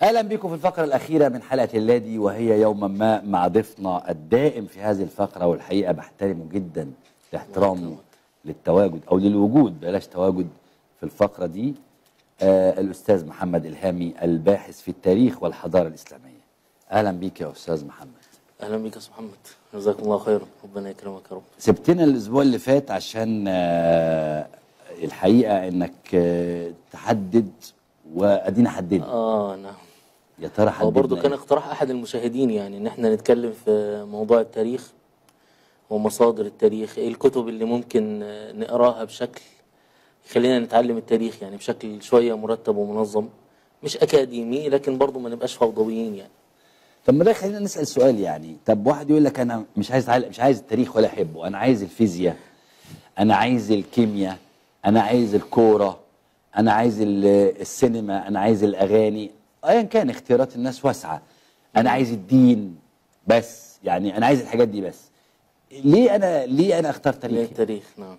اهلا بكم في الفقره الاخيره من حلقه اللادي وهي يوما ما مع ضيفنا الدائم في هذه الفقره والحقيقه بحترمه جدا لاحترامه للتواجد او للوجود بلاش تواجد في الفقره دي آه الاستاذ محمد الهامي الباحث في التاريخ والحضاره الاسلاميه اهلا بيك يا استاذ محمد اهلا بيك يا استاذ محمد جزاكم الله خيرا ربنا يكرمك يا رب سبتنا الاسبوع اللي فات عشان آه الحقيقه انك آه تحدد وادينا حددنا اه نعم يا ترى هو حددنا برضه كان إيه؟ اقتراح احد المشاهدين يعني ان احنا نتكلم في موضوع التاريخ ومصادر التاريخ ايه الكتب اللي ممكن آه، نقراها بشكل يخلينا نتعلم التاريخ يعني بشكل شويه مرتب ومنظم مش اكاديمي لكن برضه ما نبقاش فوضويين يعني طب ما ده خلينا نسال سؤال يعني طب واحد يقول لك انا مش عايز أتعلم مش عايز التاريخ ولا احبه انا عايز الفيزياء انا عايز الكيمياء انا عايز الكوره انا عايز ال- السينما انا عايز الاغاني ايا كان اختيارات الناس واسعه انا عايز الدين بس يعني انا عايز الحاجات دي بس ليه انا ليه انا اختار ليه تاريخ التاريخ نعم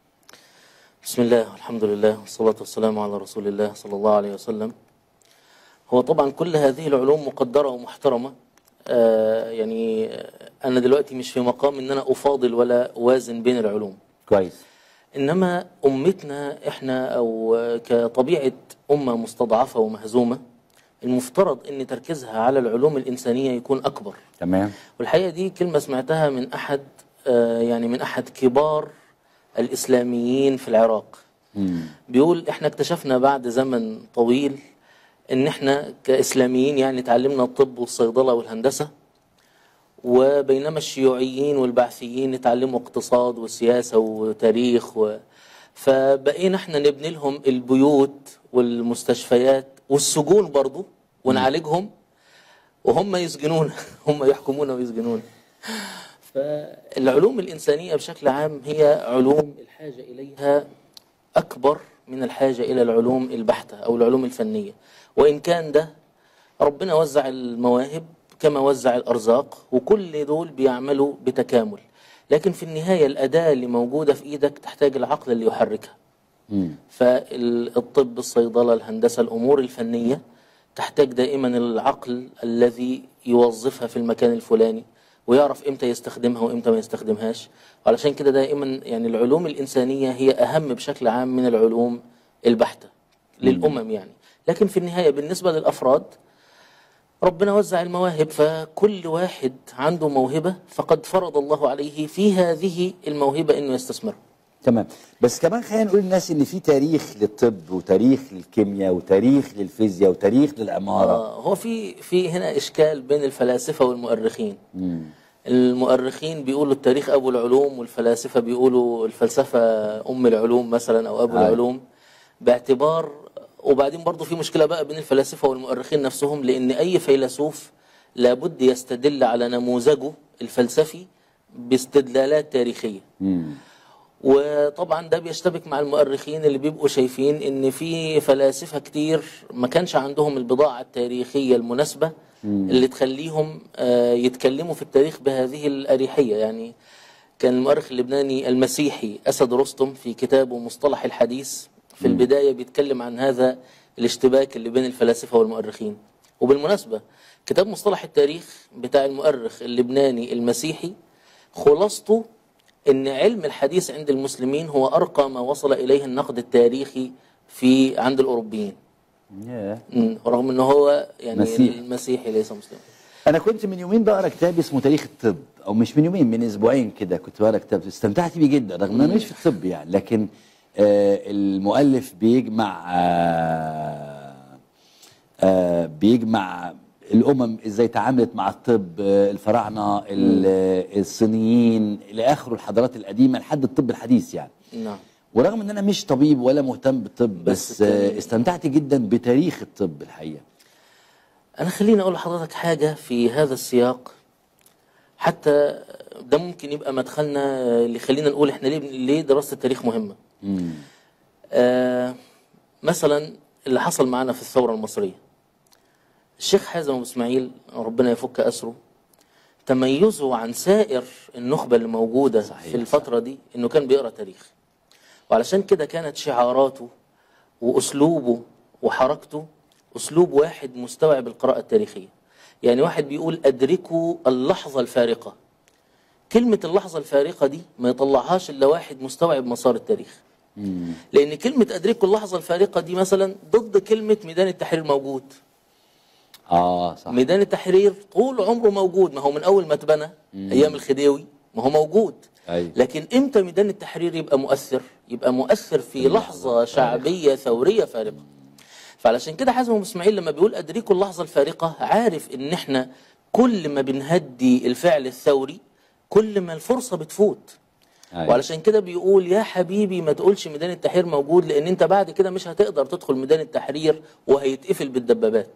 بسم الله والحمد لله والصلاة والسلام على رسول الله صلى الله عليه وسلم هو طبعا كل هذه العلوم مقدرة ومحترمة آه يعني آه، أنا دلوقتي مش في مقام إن أنا أفاضل ولا أوازن بين العلوم كويس إنما أمتنا إحنا أو آه، كطبيعة أمة مستضعفة ومهزومة المفترض إن تركيزها على العلوم الإنسانية يكون أكبر تمام والحقيقة دي كلمة سمعتها من أحد آه، يعني من أحد كبار الإسلاميين في العراق مم. بيقول إحنا اكتشفنا بعد زمن طويل إن إحنا كإسلاميين يعني تعلمنا الطب والصيدلة والهندسة وبينما الشيوعيين والبعثيين اتعلموا اقتصاد وسياسة وتاريخ و... فبقينا احنا نبني لهم البيوت والمستشفيات والسجون برضو ونعالجهم وهم يسجنون هم يحكمون ويسجنون فالعلوم الإنسانية بشكل عام هي علوم الحاجة إليها أكبر من الحاجة إلى العلوم البحتة أو العلوم الفنية وإن كان ده ربنا وزع المواهب كما وزع الأرزاق وكل دول بيعملوا بتكامل لكن في النهاية الأداة اللي موجودة في إيدك تحتاج العقل اللي يحركها مم. فالطب الصيدلة الهندسة الأمور الفنية تحتاج دائما العقل الذي يوظفها في المكان الفلاني ويعرف امتى يستخدمها وامتى ما يستخدمهاش وعلشان كده دائما يعني العلوم الإنسانية هي أهم بشكل عام من العلوم البحتة للأمم يعني لكن في النهاية بالنسبة للأفراد ربنا وزع المواهب فكل واحد عنده موهبة فقد فرض الله عليه في هذه الموهبة أنه يستثمرها تمام بس كمان خلينا نقول للناس ان في تاريخ للطب وتاريخ للكيمياء وتاريخ للفيزياء وتاريخ للعماره آه، هو في في هنا اشكال بين الفلاسفه والمؤرخين مم. المؤرخين بيقولوا التاريخ ابو العلوم والفلاسفه بيقولوا الفلسفه ام العلوم مثلا او ابو آه. العلوم باعتبار وبعدين برضو في مشكله بقى بين الفلاسفه والمؤرخين نفسهم لان اي فيلسوف لابد يستدل على نموذجه الفلسفي باستدلالات تاريخيه مم. وطبعا ده بيشتبك مع المؤرخين اللي بيبقوا شايفين ان في فلاسفه كتير ما كانش عندهم البضاعه التاريخيه المناسبه اللي تخليهم آه، يتكلموا في التاريخ بهذه الاريحيه يعني كان المؤرخ اللبناني المسيحي اسد رستم في كتابه مصطلح الحديث في البدايه بيتكلم عن هذا الاشتباك اللي بين الفلاسفه والمؤرخين وبالمناسبه كتاب مصطلح التاريخ بتاع المؤرخ اللبناني المسيحي خلاصته ان علم الحديث عند المسلمين هو ارقى ما وصل اليه النقد التاريخي في عند الاوروبيين ياه. مم، رغم ان هو يعني مسيحي. المسيحي ليس مسلما انا كنت من يومين بقرا كتاب اسمه تاريخ الطب او مش من يومين من اسبوعين كده كنت بقرا كتاب استمتعت بيه جدا رغم ان انا مش في الطب يعني لكن آه المؤلف بيجمع آه آه بيجمع الامم ازاي تعاملت مع الطب آه الفراعنه ال- آه، الصينيين الى اخره الحضارات القديمه لحد الطب الحديث يعني نعم ورغم ان انا مش طبيب ولا مهتم بالطب بس بس, آه كان- استمتعت جدا بتاريخ الطب الحقيقه انا خليني اقول لحضرتك حاجه في هذا السياق حتى ده ممكن يبقى مدخلنا اللي خلينا نقول احنا ليه ليه دراسه التاريخ مهمه مم. آه مثلا اللي حصل معنا في الثوره المصريه الشيخ حازم ابو اسماعيل ربنا يفك اسره تميزه عن سائر النخبه اللي موجوده صحيح، في الفتره دي انه كان بيقرا تاريخ وعلشان كده كانت شعاراته واسلوبه وحركته أسلوب واحد مستوعب القراءة التاريخية يعني واحد بيقول أدركوا اللحظة الفارقة كلمة اللحظة الفارقة دي ما يطلعهاش إلا واحد مستوعب مسار التاريخ لأن كلمة أدركوا اللحظة الفارقة دي مثلا ضد كلمة ميدان التحرير موجود اه صح ميدان التحرير طول عمره موجود ما هو من أول ما اتبنى أيام الخديوي ما هو موجود أيوة. لكن إمتى ميدان التحرير يبقى مؤثر يبقى مؤثر في لحظة شعبية ثورية فارقة فعلشان كده حازم أبو اسماعيل لما بيقول أدركوا اللحظة الفارقة عارف إن إحنا كل ما بنهدي الفعل الثوري كل ما الفرصة بتفوت أيوة. وعلشان كده بيقول يا حبيبي ما تقولش ميدان التحرير موجود لان انت بعد كده مش هتقدر تدخل ميدان التحرير وهيتقفل بالدبابات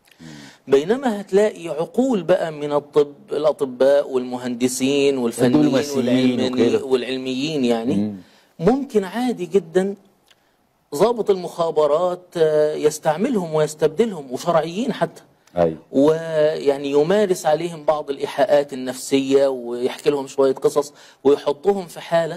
بينما هتلاقي عقول بقى من الطب الاطباء والمهندسين والفنيين والدبلوماسيين والعلماني وكده. والعلميين يعني ممكن عادي جدا ضابط المخابرات آه، يستعملهم ويستبدلهم وشرعيين حتى ايوه ويعني يمارس عليهم بعض الإيحاءات النفسية ويحكي لهم شوية قصص ويحطهم في حالة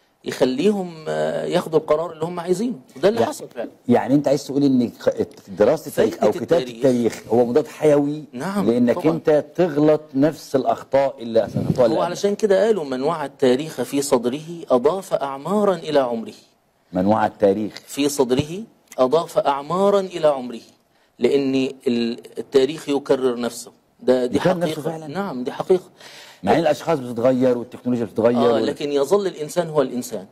يخليهم آه، ياخدوا القرار اللي هم عايزينه وده اللي يعني- حصل فعلا يعني انت عايز تقول ان خ- دراسه التاريخ او فايدة كتابه التاريخ. التاريخ هو مضاد حيوي نعم، لانك طبعاً. انت تغلط نفس الاخطاء اللي سنخطوها هو الآن. علشان كده قالوا من وعى التاريخ في صدره أضاف أعمارا إلى عمره من وعى التاريخ في صدره أضاف أعمارا إلى عمره لأن ال- التاريخ يكرر نفسه ده دي يكرر نفسه حقيقة فعلاً؟ نعم دي حقيقة مع ان الاشخاص بتتغير والتكنولوجيا بتتغير آه وال- لكن يظل الإنسان هو الإنسان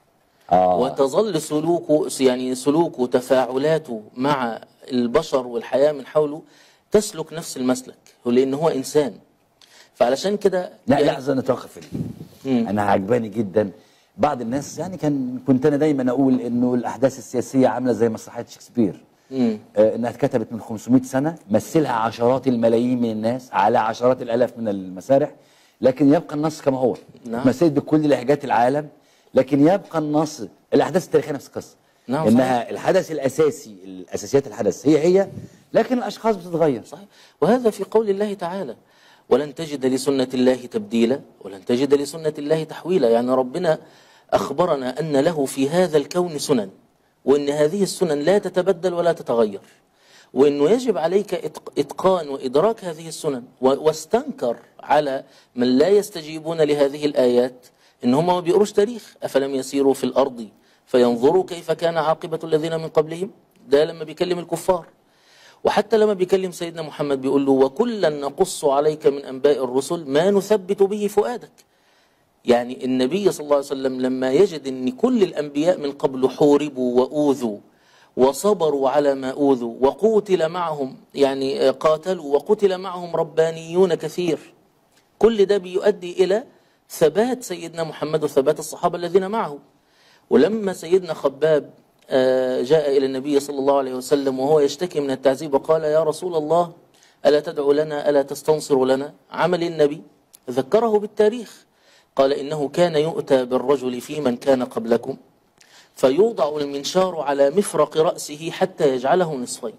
اه وتظل سلوكه يعني سلوكه وتفاعلاته مع البشر والحياة من حوله تسلك نفس المسلك لأن هو إنسان فعلشان كده لا يعني لحظه نتوقف هنا. انا عجباني جدا بعض الناس يعني كان كنت انا دايما اقول انه الاحداث السياسيه عامله زي مسرحيه شكسبير مم. آه، انها اتكتبت من 500 سنه مثلها عشرات الملايين من الناس على عشرات الالاف من المسارح لكن يبقى النص كما هو نعم. مثلت بكل لهجات العالم لكن يبقى النص الاحداث التاريخيه نفس القصه نعم، انها الحدث الاساسي الاساسيات الحدث هي هي لكن الاشخاص بتتغير صحيح وهذا في قول الله تعالى ولن تجد لسنة الله تبديلا ولن تجد لسنة الله تحويلا يعني ربنا أخبرنا أن له في هذا الكون سنن وأن هذه السنن لا تتبدل ولا تتغير وأنه يجب عليك إتق- إتقان وإدراك هذه السنن و- واستنكر على من لا يستجيبون لهذه الآيات إن هم ما بيقروش تاريخ أفلم يسيروا في الأرض فينظروا كيف كان عاقبة الذين من قبلهم ده لما بيكلم الكفار وحتى لما بيكلم سيدنا محمد بيقول له وكلا نقص عليك من أنباء الرسل ما نثبت به فؤادك يعني النبي صلى الله عليه وسلم لما يجد أن كل الأنبياء من قبل حوربوا وأوذوا وصبروا على ما أوذوا وقتل معهم يعني قاتلوا وقتل معهم ربانيون كثير كل ده بيؤدي إلى ثبات سيدنا محمد وثبات الصحابة الذين معه ولما سيدنا خباب آه، جاء إلى النبي صلى الله عليه وسلم وهو يشتكي من التعذيب وقال يا رسول الله ألا تدعو لنا ألا تستنصر لنا عمل النبي ذكره بالتاريخ قال إنه كان يؤتى بالرجل في من كان قبلكم فيوضع المنشار على مفرق رأسه حتى يجعله نصفين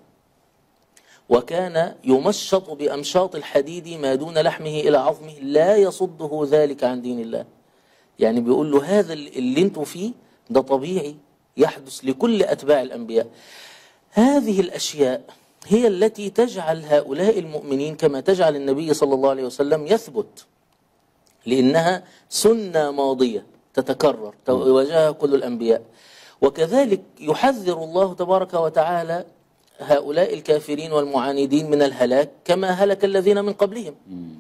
وكان يمشط بأمشاط الحديد ما دون لحمه إلى عظمه لا يصده ذلك عن دين الله يعني بيقول له هذا اللي انتوا فيه ده طبيعي يحدث لكل أتباع الأنبياء هذه الأشياء هي التي تجعل هؤلاء المؤمنين كما تجعل النبي صلى الله عليه وسلم يثبت لأنها سنة ماضية تتكرر واجهها كل الأنبياء وكذلك يحذر الله تبارك وتعالى هؤلاء الكافرين والمعاندين من الهلاك كما هلك الذين من قبلهم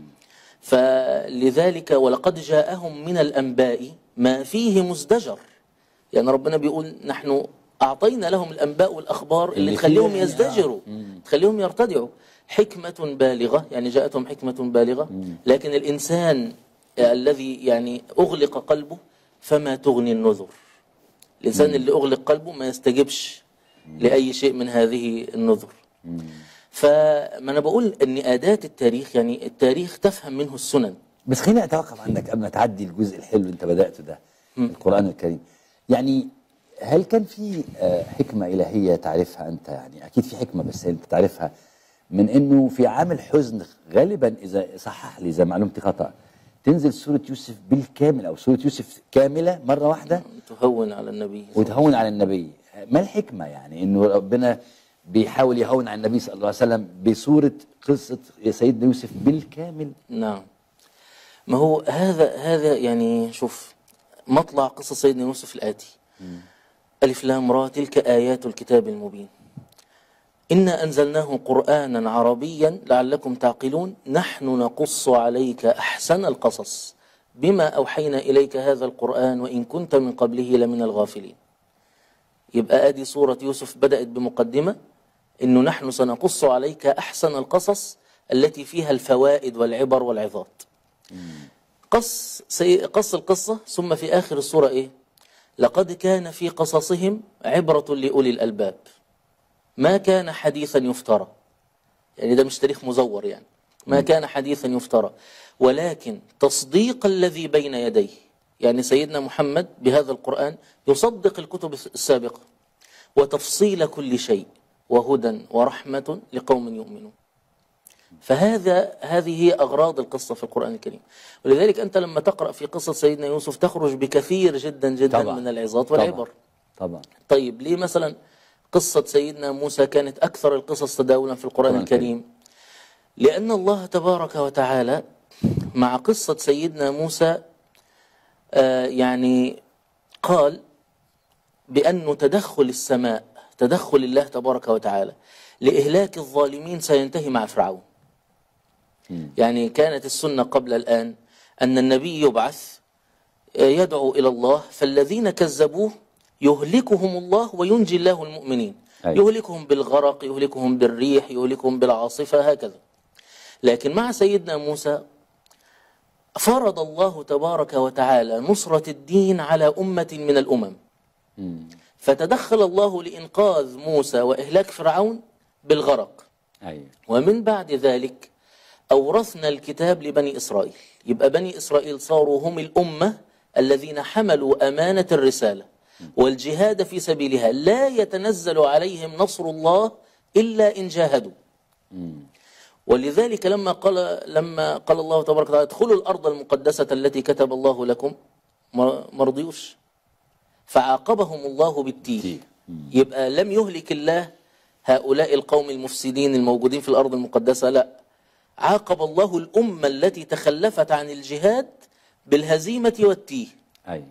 فلذلك ولقد جاءهم من الأنباء ما فيه مزدجر يعني ربنا بيقول نحن أعطينا لهم الأنباء والأخبار اللي اللي تخليهم فيها- يزدجروا تخليهم يرتدعوا حكمة بالغة يعني جاءتهم حكمة بالغة لكن الإنسان الذي يعني أغلق قلبه فما تغني النذر الإنسان اللي أغلق قلبه ما يستجبش لأي شيء من هذه النذر فما أنا بقول أن أداة التاريخ يعني التاريخ تفهم منه السنن بس خليني اتوقف عندك قبل ما تعدي الجزء الحلو اللي انت بداته ده القران الكريم يعني هل كان في آه، حكمه الهيه تعرفها انت يعني اكيد في حكمه بس انت تعرفها من انه في عام الحزن غالبا اذا صحح لي اذا معلومتي خطا تنزل سوره يوسف بالكامل او سوره يوسف كامله مره واحده تهون على النبي وتهون على النبي ما الحكمه يعني انه ربنا بيحاول يهون على النبي صلى الله عليه وسلم بصورة قصة سيدنا يوسف بالكامل نعم ما هو هذا هذا يعني شوف مطلع قصة سيدنا يوسف الآتي ألف لام را تلك آيات الكتاب المبين إنا أنزلناه قرآنا عربيا لعلكم تعقلون نحن نقص عليك أحسن القصص بما أوحينا إليك هذا القرآن وإن كنت من قبله لمن الغافلين يبقى آدي سورة يوسف بدأت بمقدمة إنه نحن سنقص عليك أحسن القصص التي فيها الفوائد والعبر والعظات قص سي... قص القصة ثم في آخر السورة إيه لقد كان في قصصهم عبرة لأولي الألباب ما كان حديثا يفترى يعني ده مش تاريخ مزور يعني ما كان حديثا يفترى ولكن تصديق الذي بين يديه يعني سيدنا محمد بهذا القرآن يصدق الكتب السابقة وتفصيل كل شيء وهدى ورحمة لقوم يؤمنون فهذا هذه هي أغراض القصة في القرآن الكريم ولذلك أنت لما تقرأ في قصة سيدنا يوسف تخرج بكثير جدا جدا طبعا. من العظات طبعا. والعبر طبعا طيب ليه مثلا قصة سيدنا موسى كانت أكثر القصص تداولا في القرآن القرآن الكريم لأن الله تبارك وتعالى مع قصة سيدنا موسى آه يعني قال بأن تدخل السماء تدخل الله تبارك وتعالى لإهلاك الظالمين سينتهي مع فرعون يعني كانت السنة قبل الآن أن النبي يبعث يدعو إلى الله فالذين كذبوه يهلكهم الله وينجي الله المؤمنين أي. يهلكهم بالغرق يهلكهم بالريح يهلكهم بالعاصفة هكذا لكن مع سيدنا موسى فرض الله تبارك وتعالى نصرة الدين على أمة من الأمم فتدخل الله لإنقاذ موسى وإهلاك فرعون بالغرق أيوة ومن بعد ذلك أورثنا الكتاب لبني إسرائيل يبقى بني إسرائيل صاروا هم الأمة الذين حملوا أمانة الرسالة والجهاد في سبيلها لا يتنزل عليهم نصر الله إلا إن جاهدوا ولذلك لما قال لما قال الله تبارك وتعالى ادخلوا الأرض المقدسة التي كتب الله لكم ما ما رضيوش فعاقبهم الله بالتيه تيه. يبقى لم يهلك الله هؤلاء القوم المفسدين الموجودين في الأرض المقدسة لا عاقب الله الأمة التي تخلفت عن الجهاد بالهزيمة والتيه أيوة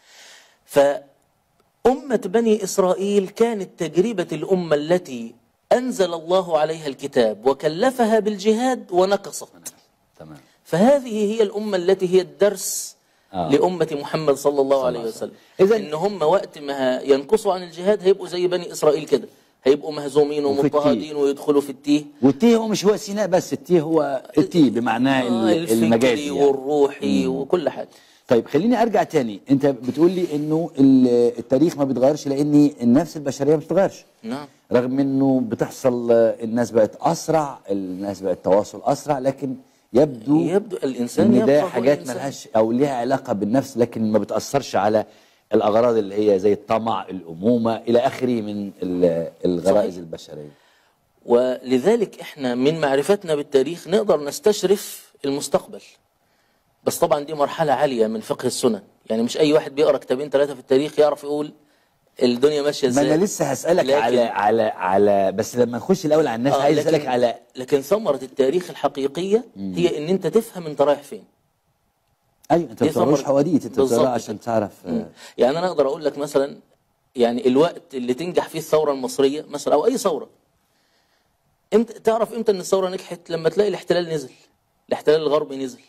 فأمة بني إسرائيل كانت تجربة الأمة التي أنزل الله عليها الكتاب وكلفها بالجهاد ونقصت تمام فهذه هي الأمة التي هي الدرس آه. لأمة محمد صلى الله عليه عليه وسلم إذن- إن هم وقت ما ينقصوا عن الجهاد هيبقوا زي بني إسرائيل كده هيبقوا مهزومين وفي ومضطهدين ويدخلوا في التيه والتيه هو مش هو سيناء بس التيه هو التيه بمعناه آه، ال- الفكري المجازي يعني. والروحي وكل حاجة طيب خليني ارجع تاني انت بتقول لي انه ال- التاريخ ما بيتغيرش لان النفس البشريه ما بتتغيرش نعم رغم انه بتحصل آه، الناس بقت اسرع الناس بقت تواصل اسرع لكن يبدو يبدو الإنسان ان ده يبقى هو حاجات الإنسان. ملهاش او ليها علاقه بالنفس لكن ما بتاثرش على الاغراض اللي هي زي الطمع الامومه الى اخره من ال- الغرائز صحيح. البشريه ولذلك احنا من معرفتنا بالتاريخ نقدر نستشرف المستقبل بس طبعا دي مرحلة عالية من فقه السنن يعني مش أي واحد بيقرأ كتابين ثلاثة في التاريخ يعرف يقول الدنيا ماشية ما ازاي انا لسه هسالك لكن- على على على بس لما نخش الاول على الناس آه، عايز لكن- اسالك على لكن ثمرة التاريخ الحقيقية هي ان انت تفهم انت رايح فين ايوه انت دي ما بتقراش ثمرة- حواديت انت بالظبط بتقرا عشان كده. تعرف آه، يعني انا اقدر اقول لك مثلا يعني الوقت اللي تنجح فيه الثورة المصرية مثلا او اي ثورة امتى تعرف امتى ان الثورة نجحت لما تلاقي الاحتلال نزل الاحتلال الغربي نزل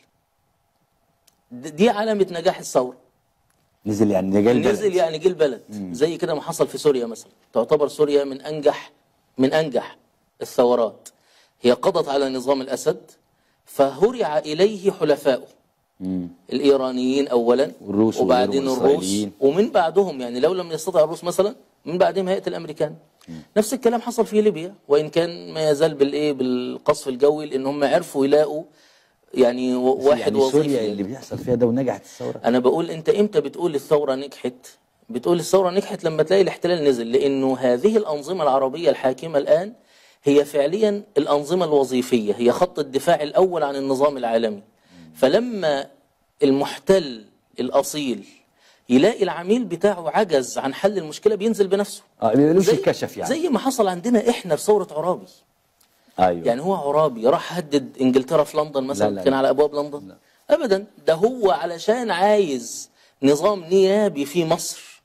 د- دي علامة نجاح الثورة نزل يعني نجال البلد. نزل يعني جه البلد زي كده ما حصل في سوريا مثلا تعتبر سوريا من انجح من انجح الثورات هي قضت على نظام الاسد فهرع اليه حلفائه مم. الايرانيين اولا والروس وبعدين وغيرهم الروس والإسرائيليين. ومن بعدهم يعني لو لم يستطع الروس مثلا من بعدهم هيئه الامريكان نفس الكلام حصل في ليبيا وان كان ما يزال بالايه بالقصف الجوي لان هم عرفوا يلاقوا يعني و- بس واحد يعني وظيفي سوريا اللي بيحصل فيها ده ونجحت الثوره انا بقول انت امتى بتقول الثوره نجحت بتقول الثوره نجحت لما تلاقي الاحتلال نزل لانه هذه الانظمه العربيه الحاكمه الان هي فعليا الانظمه الوظيفيه هي خط الدفاع الاول عن النظام العالمي فلما المحتل الاصيل يلاقي العميل بتاعه عجز عن حل المشكله بينزل بنفسه اه ما بيقولوش زي- الكشف يعني زي ما حصل عندنا احنا في ثوره عرابي ايوه يعني هو عرابي راح هدد انجلترا في لندن مثلا لا، لا، كان لا. على ابواب لندن ابدا ده هو علشان عايز نظام نيابي في مصر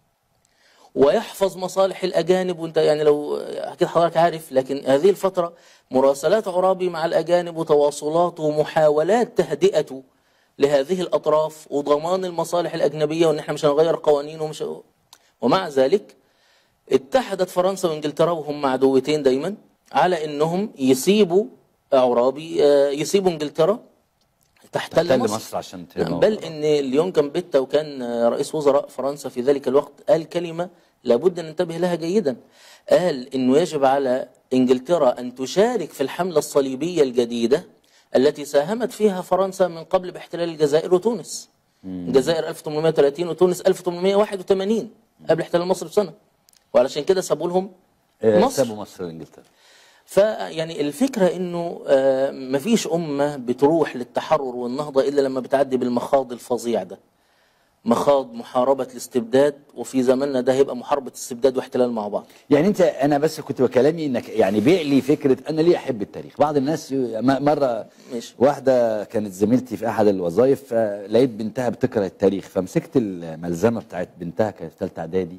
ويحفظ مصالح الاجانب وانت يعني لو اكيد حضرتك عارف لكن هذه الفتره مراسلات عرابي مع الاجانب وتواصلات ومحاولات تهدئته لهذه الاطراف وضمان المصالح الاجنبيه وان احنا مش هنغير قوانين ومش ومع ذلك اتحدت فرنسا وانجلترا وهم عدوتين دايما على انهم يسيبوا عرابي آه، يسيبوا انجلترا تحتل تحتل مصر, مصر عشان نعم، تبقى- بل ان ليون كامبيتا وكان آه، رئيس وزراء فرنسا في ذلك الوقت قال كلمه لابد ان ننتبه لها جيدا قال انه يجب على انجلترا ان تشارك في الحمله الصليبيه الجديده التي ساهمت فيها فرنسا من قبل باحتلال الجزائر وتونس الجزائر 1830 وتونس 1881 قبل احتلال مصر بسنه وعلشان كده سابوا لهم آه، مصر سابوا مصر وانجلترا فيعني الفكرة انه آه، مفيش امة بتروح للتحرر والنهضة الا لما بتعدي بالمخاض الفظيع ده مخاض محاربة الاستبداد وفي زماننا ده هيبقى محاربة استبداد واحتلال مع بعض يعني انت انا بس كنت بكلامي انك يعني بيع لي فكره انا ليه احب التاريخ بعض الناس م- مره ماشي. واحده كانت زميلتي في احد الوظائف فلقيت بنتها بتقرا التاريخ فمسكت الملزمه بتاعت بنتها كانت في ثالثه اعدادي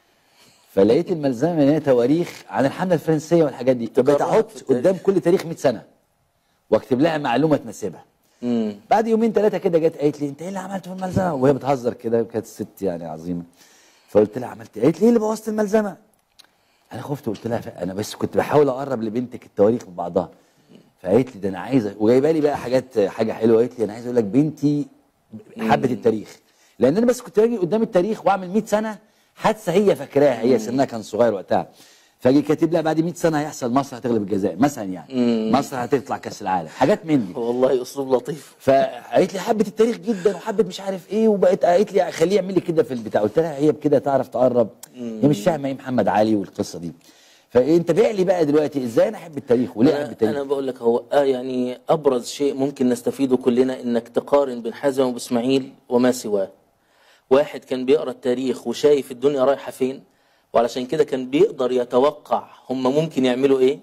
فلقيت الملزمه ان هي تواريخ عن الحمله الفرنسيه والحاجات دي فبقيت تكررت احط في التاريخ. قدام كل تاريخ 100 سنه واكتب لها معلومه تناسبها مم. بعد يومين ثلاثه كده جت قالت لي انت ايه اللي عملته في الملزمه وهي بتهزر كده كانت ست يعني عظيمه فقلت لها عملت ايه قالت لي ايه اللي بوظت الملزمه انا خفت قلت لها ف- انا بس كنت بحاول اقرب لبنتك التواريخ ببعضها فقالت لي ده انا عايزه وجايبه لي بقى حاجات حاجه حلوه قالت لي انا عايز اقول لك بنتي حبت التاريخ لان انا بس كنت باجي قدام التاريخ واعمل 100 سنه حادثه هي فاكراها هي سنها كان صغير وقتها فاجي كاتب لها بعد 100 سنه هيحصل مصر هتغلب الجزائر مثلا يعني مصر هتطلع كاس العالم حاجات من دي والله اسلوب لطيف فقالت لي حبت التاريخ جدا وحبت مش عارف ايه وبقت قالت لي خليه يعمل لي كده في البتاع قلت لها هي بكده تعرف تقرب هي مش فاهمه ايه محمد علي والقصه دي فانت بيع لي بقى دلوقتي ازاي انا احب التاريخ وليه احب انا, التاريخ أنا بقول لك هو آه يعني ابرز شيء ممكن نستفيده كلنا انك تقارن بين حازم واسماعيل وما سواه واحد كان بيقرا التاريخ وشايف الدنيا رايحه فين وعلشان كده كان بيقدر يتوقع هم ممكن يعملوا ايه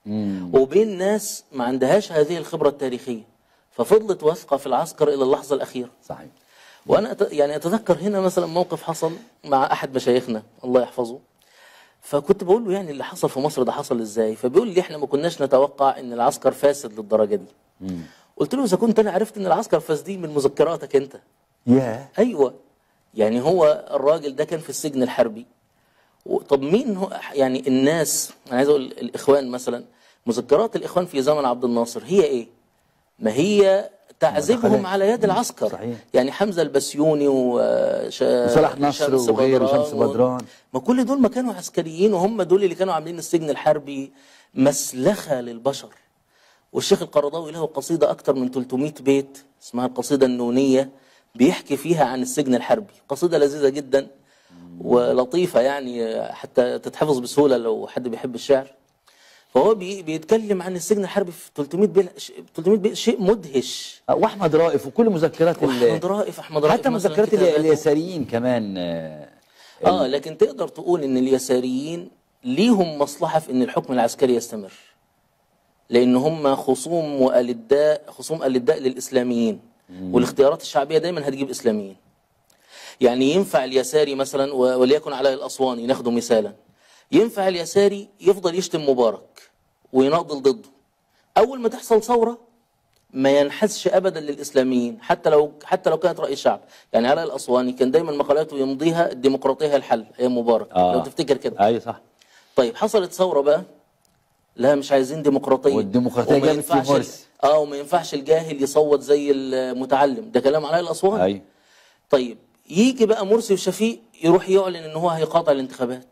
وبين ناس ما عندهاش هذه الخبره التاريخيه ففضلت واثقه في العسكر الى اللحظه الاخيره صحيح وانا أت- يعني اتذكر هنا مثلا موقف حصل مع احد مشايخنا الله يحفظه فكنت بقول له يعني اللي حصل في مصر ده حصل ازاي فبيقول لي احنا ما كناش نتوقع ان العسكر فاسد للدرجه دي قلت له اذا كنت انا عرفت ان العسكر فاسدين من مذكراتك انت يا ايوه يعني هو الراجل ده كان في السجن الحربي و- طب مين هو يعني الناس انا عايز اقول الاخوان مثلا مذكرات الاخوان في زمن عبد الناصر هي ايه ما هي تعذيبهم مداخلات. على يد العسكر صحيح. يعني حمزه البسيوني وش... وصلاح نصر شمس وغيره، بدران شمس بدران. ما كل دول ما كانوا عسكريين وهم دول اللي كانوا عاملين السجن الحربي مسلخه للبشر والشيخ القرضاوي له قصيده اكثر من 300 بيت اسمها القصيده النونيه بيحكي فيها عن السجن الحربي قصيده لذيذه جدا ولطيفه يعني حتى تتحفظ بسهوله لو حد بيحب الشعر فهو بي بيتكلم عن السجن الحربي في 300 بيت 300 بيت شيء مدهش واحمد رائف وكل مذكرات ال- احمد رائف احمد رائف حتى مثلاً مذكرات ال- كتاباته. اليساريين كمان آه، اه لكن تقدر تقول ان اليساريين ليهم مصلحه في ان الحكم العسكري يستمر لان هم خصوم والداء خصوم الداء للاسلاميين والاختيارات الشعبيه دايما هتجيب اسلاميين يعني ينفع اليساري مثلا و- وليكن علاء الاسواني ناخده مثالا ينفع اليساري يفضل يشتم مبارك ويناضل ضده اول ما تحصل ثوره ما ينحازش ابدا للاسلاميين حتى لو حتى لو كانت راي الشعب يعني علاء الاسواني كان دايما مقالاته يمضيها الديمقراطيه هي الحل ايام مبارك آه. لو تفتكر كده ايوه صح طيب حصلت ثوره بقى لا مش عايزين ديمقراطيه والديمقراطية وما جابت في ينفعش- مرسي. اه وما ينفعش الجاهل يصوت زي المتعلم ده كلام علاء الاسواني ايوه طيب يجي بقى مرسي وشفيق يروح يعلن ان هو هيقاطع الانتخابات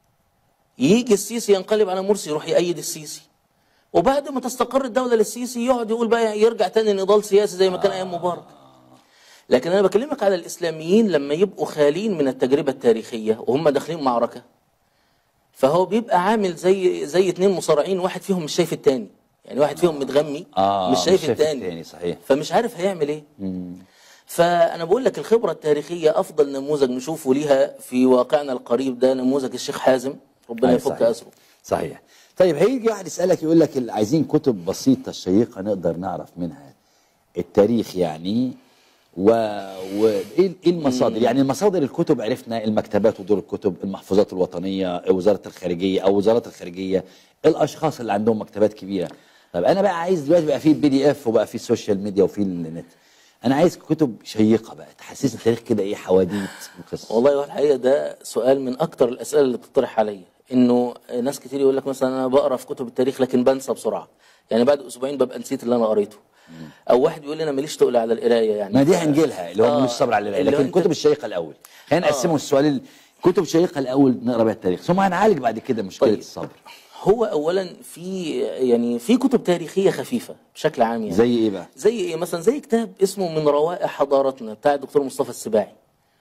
يجي السيسي ينقلب على مرسي يروح يأيد السيسي وبعد ما تستقر الدولة للسيسي يقعد يقول بقى يرجع تاني نضال سياسي زي ما كان ايام مبارك لكن انا بكلمك على الاسلاميين لما يبقوا خالين من التجربة التاريخية وهم داخلين معركة فهو بيبقى عامل زي زي اتنين مصارعين واحد فيهم مش شايف التاني يعني واحد فيهم متغمي اه مش شايف التاني التاني صحيح فمش عارف هيعمل ايه فانا بقول لك الخبره التاريخيه افضل نموذج نشوفه ليها في واقعنا القريب ده نموذج الشيخ حازم ربنا أي يفك صحيح. اسره صحيح طيب هيجي واحد يسالك يقول لك ال- عايزين كتب بسيطه شيقه نقدر نعرف منها التاريخ يعني و... و... ايه إيه المصادر يعني المصادر الكتب عرفنا المكتبات ودور الكتب المحفوظات الوطنيه وزاره الخارجيه او وزارات الخارجيه الاشخاص اللي عندهم مكتبات كبيره طب انا بقى عايز دلوقتي بقى في بي دي اف وبقى في السوشيال ميديا وفي النت انا عايز كتب شيقه بقى تحسسني التاريخ كده ايه حواديت وقصص والله هو الحقيقه ده سؤال من اكتر الاسئله اللي بتطرح عليا انه ناس كتير يقول لك مثلا انا بقرا في كتب التاريخ لكن بنسى بسرعه يعني بعد اسبوعين ببقى نسيت اللي انا قريته او واحد بيقول لي انا ماليش تقل على القرايه يعني ما دي هنجيلها اللي هو آه، ملوش صبر على القرايه اللي هو لكن أنت- الكتب الشيقه الاول خلينا نقسمه السؤال كتب شيقه الاول نقرا بيها التاريخ ثم هنعالج بعد كده مشكله طيب. الصبر هو اولا في يعني في كتب تاريخيه خفيفه بشكل عام يعني زي ايه بقى زي ايه مثلا زي كتاب اسمه من روائع حضارتنا بتاع الدكتور مصطفى السباعي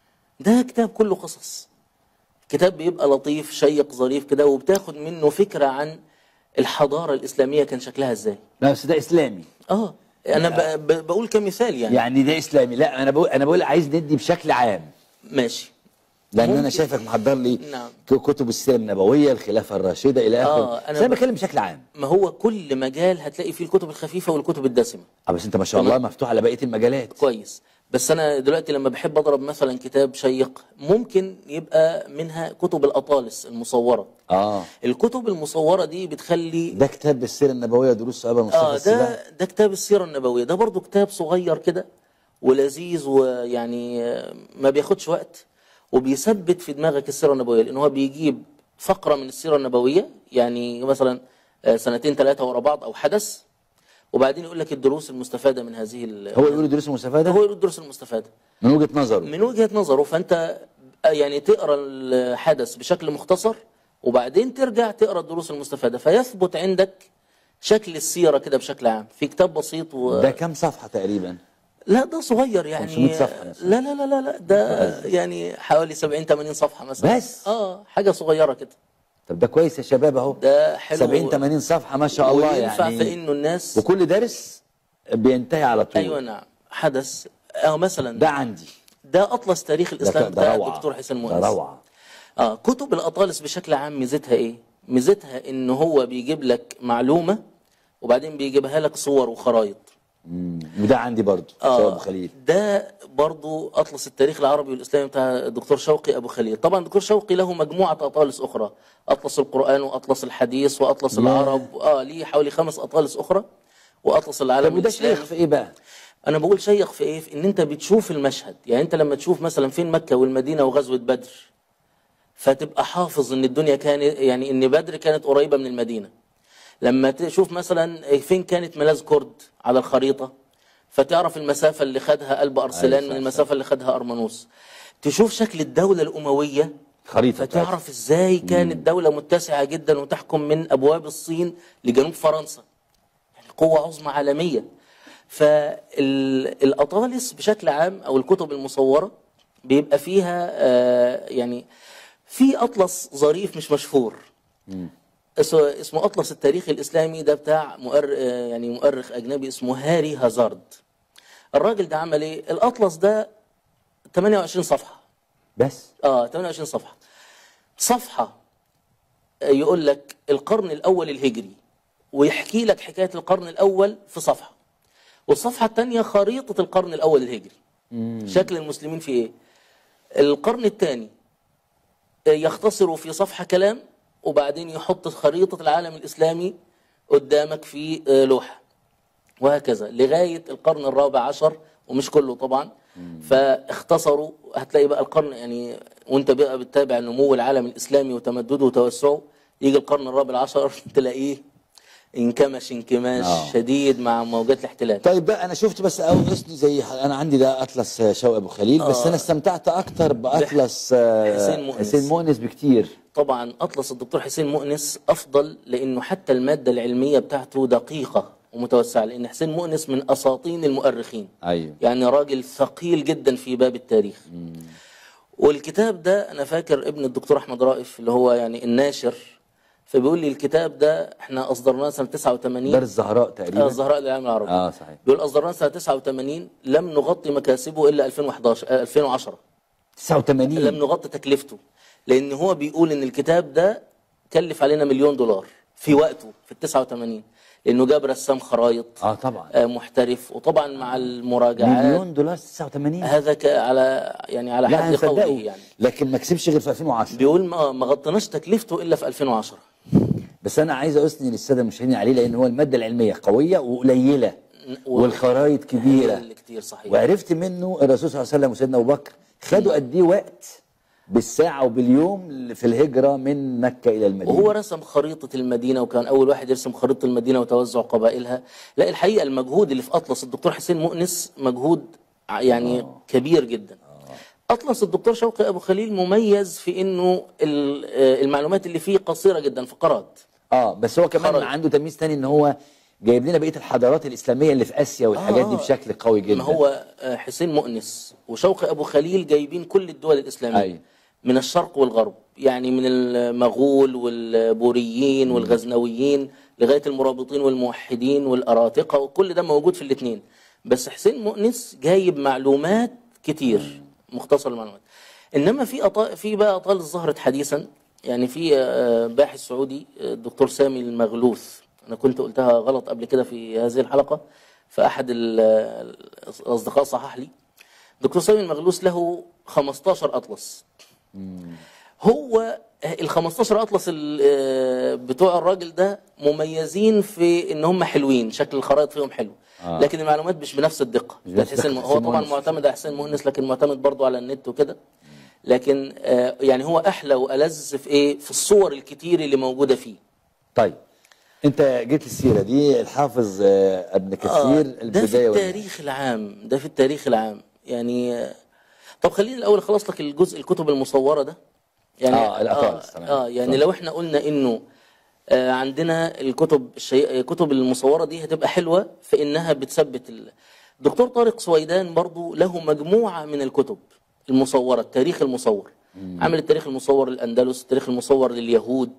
ده كتاب كله قصص كتاب بيبقى لطيف شيق ظريف كده وبتاخد منه فكره عن الحضاره الاسلاميه كان شكلها ازاي لا بس ده اسلامي اه انا ب- ب- بقول كمثال يعني, يعني ده اسلامي لا انا بقول انا بقول عايز ندي بشكل عام ماشي لان انا ممكن. شايفك محضر لي نعم. ك- كتب السيره النبويه الخلافه الراشده الى اخره آه، أنا بس انا ب- بتكلم بشكل عام ما هو كل مجال هتلاقي فيه الكتب الخفيفه والكتب الدسمه اه بس انت ما شاء الله مفتوح على بقيه المجالات كويس بس انا دلوقتي لما بحب اضرب مثلا كتاب شيق ممكن يبقى منها كتب الاطالس المصوره اه الكتب المصوره دي بتخلي ده كتاب السيره النبويه دروس صعبه مصطفى اه السباعي ده ده كتاب السيره النبويه ده برضو كتاب صغير كده ولذيذ ويعني آه، ما بياخدش وقت وبيثبت في دماغك السيره النبويه لان هو بيجيب فقره من السيره النبويه يعني مثلا آه، سنتين ثلاثه ورا بعض او حدث وبعدين يقول لك الدروس المستفاده من هذه ال- هو يقول دروس المستفاده هو يقول الدروس المستفاده من وجهه نظره من وجهة نظره فأنت يعني تقرأ الحدث بشكل مختصر وبعدين ترجع تقرأ الدروس المستفادة فيثبت عندك شكل السيرة كده بشكل عام في كتاب بسيط و... ده كام صفحه تقريبا لا ده صغير يعني 500 صفحة مثلا. لا لا لا لا, لا ده يعني حوالي 70 80 صفحة مثلا بس؟ اه حاجة صغيرة كده طب ده كويس يا شباب اهو ده حلو 70 80 صفحه ما شاء الله وينفع يعني في انه الناس وكل درس بينتهي على طول ايوه نعم حدث او مثلا ده عندي ده اطلس تاريخ ده, الاسلام ده بتاع روعه الدكتور حسين ده مؤنس روعه اه كتب الاطالس بشكل عام ميزتها ايه ميزتها ان هو بيجيب لك معلومه وبعدين بيجيبها لك صور وخرايط مم. وده عندي برضو آه. ابو خليل ده برضو اطلس التاريخ العربي والاسلامي بتاع الدكتور شوقي ابو خليل طبعا الدكتور شوقي له مجموعه اطالس اخرى اطلس القران واطلس الحديث واطلس ياه. العرب اه ليه حوالي خمس اطالس اخرى واطلس العالم طب وده الاسلامي شيخ في ايه بقى انا بقول شيق في ايه في ان انت بتشوف المشهد يعني انت لما تشوف مثلا فين مكه والمدينه وغزوه بدر فتبقى حافظ ان الدنيا كانت يعني ان بدر كانت قريبه من المدينه لما تشوف مثلا فين كانت ملاذ كرد على الخريطه فتعرف المسافه اللي خدها قلب ارسلان صح، من صح. المسافه اللي خدها ارمنوس تشوف شكل الدوله الامويه خريطه بتاعتها. فتعرف ازاي كانت دولة متسعة جدا وتحكم من ابواب الصين لجنوب فرنسا يعني قوة عظمى عالمية فالاطالس بشكل عام او الكتب المصورة بيبقى فيها آه، يعني في اطلس ظريف مش مشهور اس- اسمه اطلس التاريخ الاسلامي ده بتاع مؤر... آه، يعني مؤرخ اجنبي اسمه هاري هازارد الراجل ده عمل ايه الاطلس ده 28 صفحة بس اه 28 صفحة صفحة آه، يقول لك القرن الأول الهجري ويحكي لك حكاية القرن الأول في صفحة والصفحة الثانية خريطة القرن الأول الهجري شكل المسلمين في إيه القرن الثاني يختصر في صفحة كلام وبعدين يحط خريطة العالم الإسلامي قدامك في آه، لوحة وهكذا لغاية القرن الرابع عشر ومش كله طبعا فاختصروا هتلاقي بقى القرن يعني وانت بقى بتتابع نمو العالم الإسلامي وتمدده وتوسعه يجي القرن الرابع عشر تلاقيه انكمش انكماش آه. شديد مع موجات الاحتلال طيب بقى انا شفت بس اول اسمي زي ح- انا عندي ده اطلس شوقي ابو خليل بس آه. انا استمتعت اكتر باطلس آه، حسين مؤنس. حسين مؤنس بكتير طبعا اطلس الدكتور حسين مؤنس افضل لانه حتى الماده العلميه بتاعته دقيقه ومتوسعه لان حسين مؤنس من اساطين المؤرخين ايوه يعني راجل ثقيل جدا في باب التاريخ والكتاب ده انا فاكر ابن الدكتور احمد رائف اللي هو يعني الناشر فبيقول لي الكتاب ده احنا اصدرناه سنه 89 دار الزهراء تقريبا آه، الزهراء للعالم العربي اه صحيح بيقول اصدرناه سنه 89 لم نغطي مكاسبه الا 2011 آه، 2010 89 لم نغطي تكلفته لان هو بيقول ان الكتاب ده كلف علينا مليون دولار في وقته في ال 89 لانه جاب رسام خرايط اه طبعا آه، محترف وطبعا مع المراجعات مليون دولار 89 هذا ك- على يعني على لا حد قوله هنصدقه يعني لكن ما كسبش غير في 2010 بيقول ما ما غطيناش تكلفته الا في 2010 بس انا عايز اثني للساده المشاهدين عليه لان هو الماده العلميه قويه وقليله و- والخرايط كبيره اللي كتير صحيح وعرفت منه الرسول صلى الله عليه وسلم وسيدنا ابو بكر خدوا قد ايه وقت بالساعه وباليوم في الهجره من مكه الى المدينه وهو رسم خريطة المدينة وكان أول واحد يرسم خريطة المدينة وتوزع قبائلها لا الحقيقة المجهود اللي في أطلس الدكتور حسين مؤنس مجهود ع- يعني كبير جدا أطلس الدكتور شوقي أبو خليل مميز في إنه ال- آه، المعلومات اللي فيه قصيرة جدا فقرات اه بس هو كمان خرايط. عنده تمييز تاني ان هو جايب لنا بقيه الحضارات الاسلاميه اللي في اسيا والحاجات دي آه. بشكل قوي جدا ما هو آه، حسين مؤنس وشوقي أبو خليل جايبين كل الدول الإسلامية أيوة. من الشرق والغرب يعني من المغول والبوريين والغزنويين لغاية المرابطين والموحدين والأراتقة وكل ده موجود في الاثنين بس حسين مؤنس جايب معلومات كتير مختصر المعلومات إنما في أطا... في بقى أطال ظهرت حديثا يعني في آه، باحث سعودي آه، الدكتور سامي المغلوث أنا كنت قلتها غلط قبل كده في هذه الحلقة فأحد ال- الأصدقاء صحح لي دكتور سامي المغلوث له 15 أطلس هو ال 15 اطلس ال- آه، بتوع الراجل ده مميزين في ان هم حلوين شكل الخرائط فيهم حلو آه. لكن المعلومات مش بنفس الدقه مش بتاعت بنفس حسين دقة هو حسين طبعا مؤنس. معتمد على حسين مؤنس لكن معتمد برضه على النت وكده لكن آه، يعني هو احلى والذ في ايه في الصور الكتير اللي موجوده فيه طيب انت جيت السيره دي الحافظ آه، ابن كثير ده في البدايه والنهاية. التاريخ العام ده في التاريخ العام يعني آه، طب خليني الاول اخلص لك الجزء الكتب المصوره ده يعني آه، الأطلس، آه, تمام. اه يعني تمام. لو احنا قلنا انه آه عندنا الكتب الشيء الكتب المصوره دي هتبقى حلوه في انها بتثبت ال... دكتور طارق سويدان برضو له مجموعه من الكتب المصوره التاريخ المصور عمل التاريخ المصور للاندلس التاريخ المصور لليهود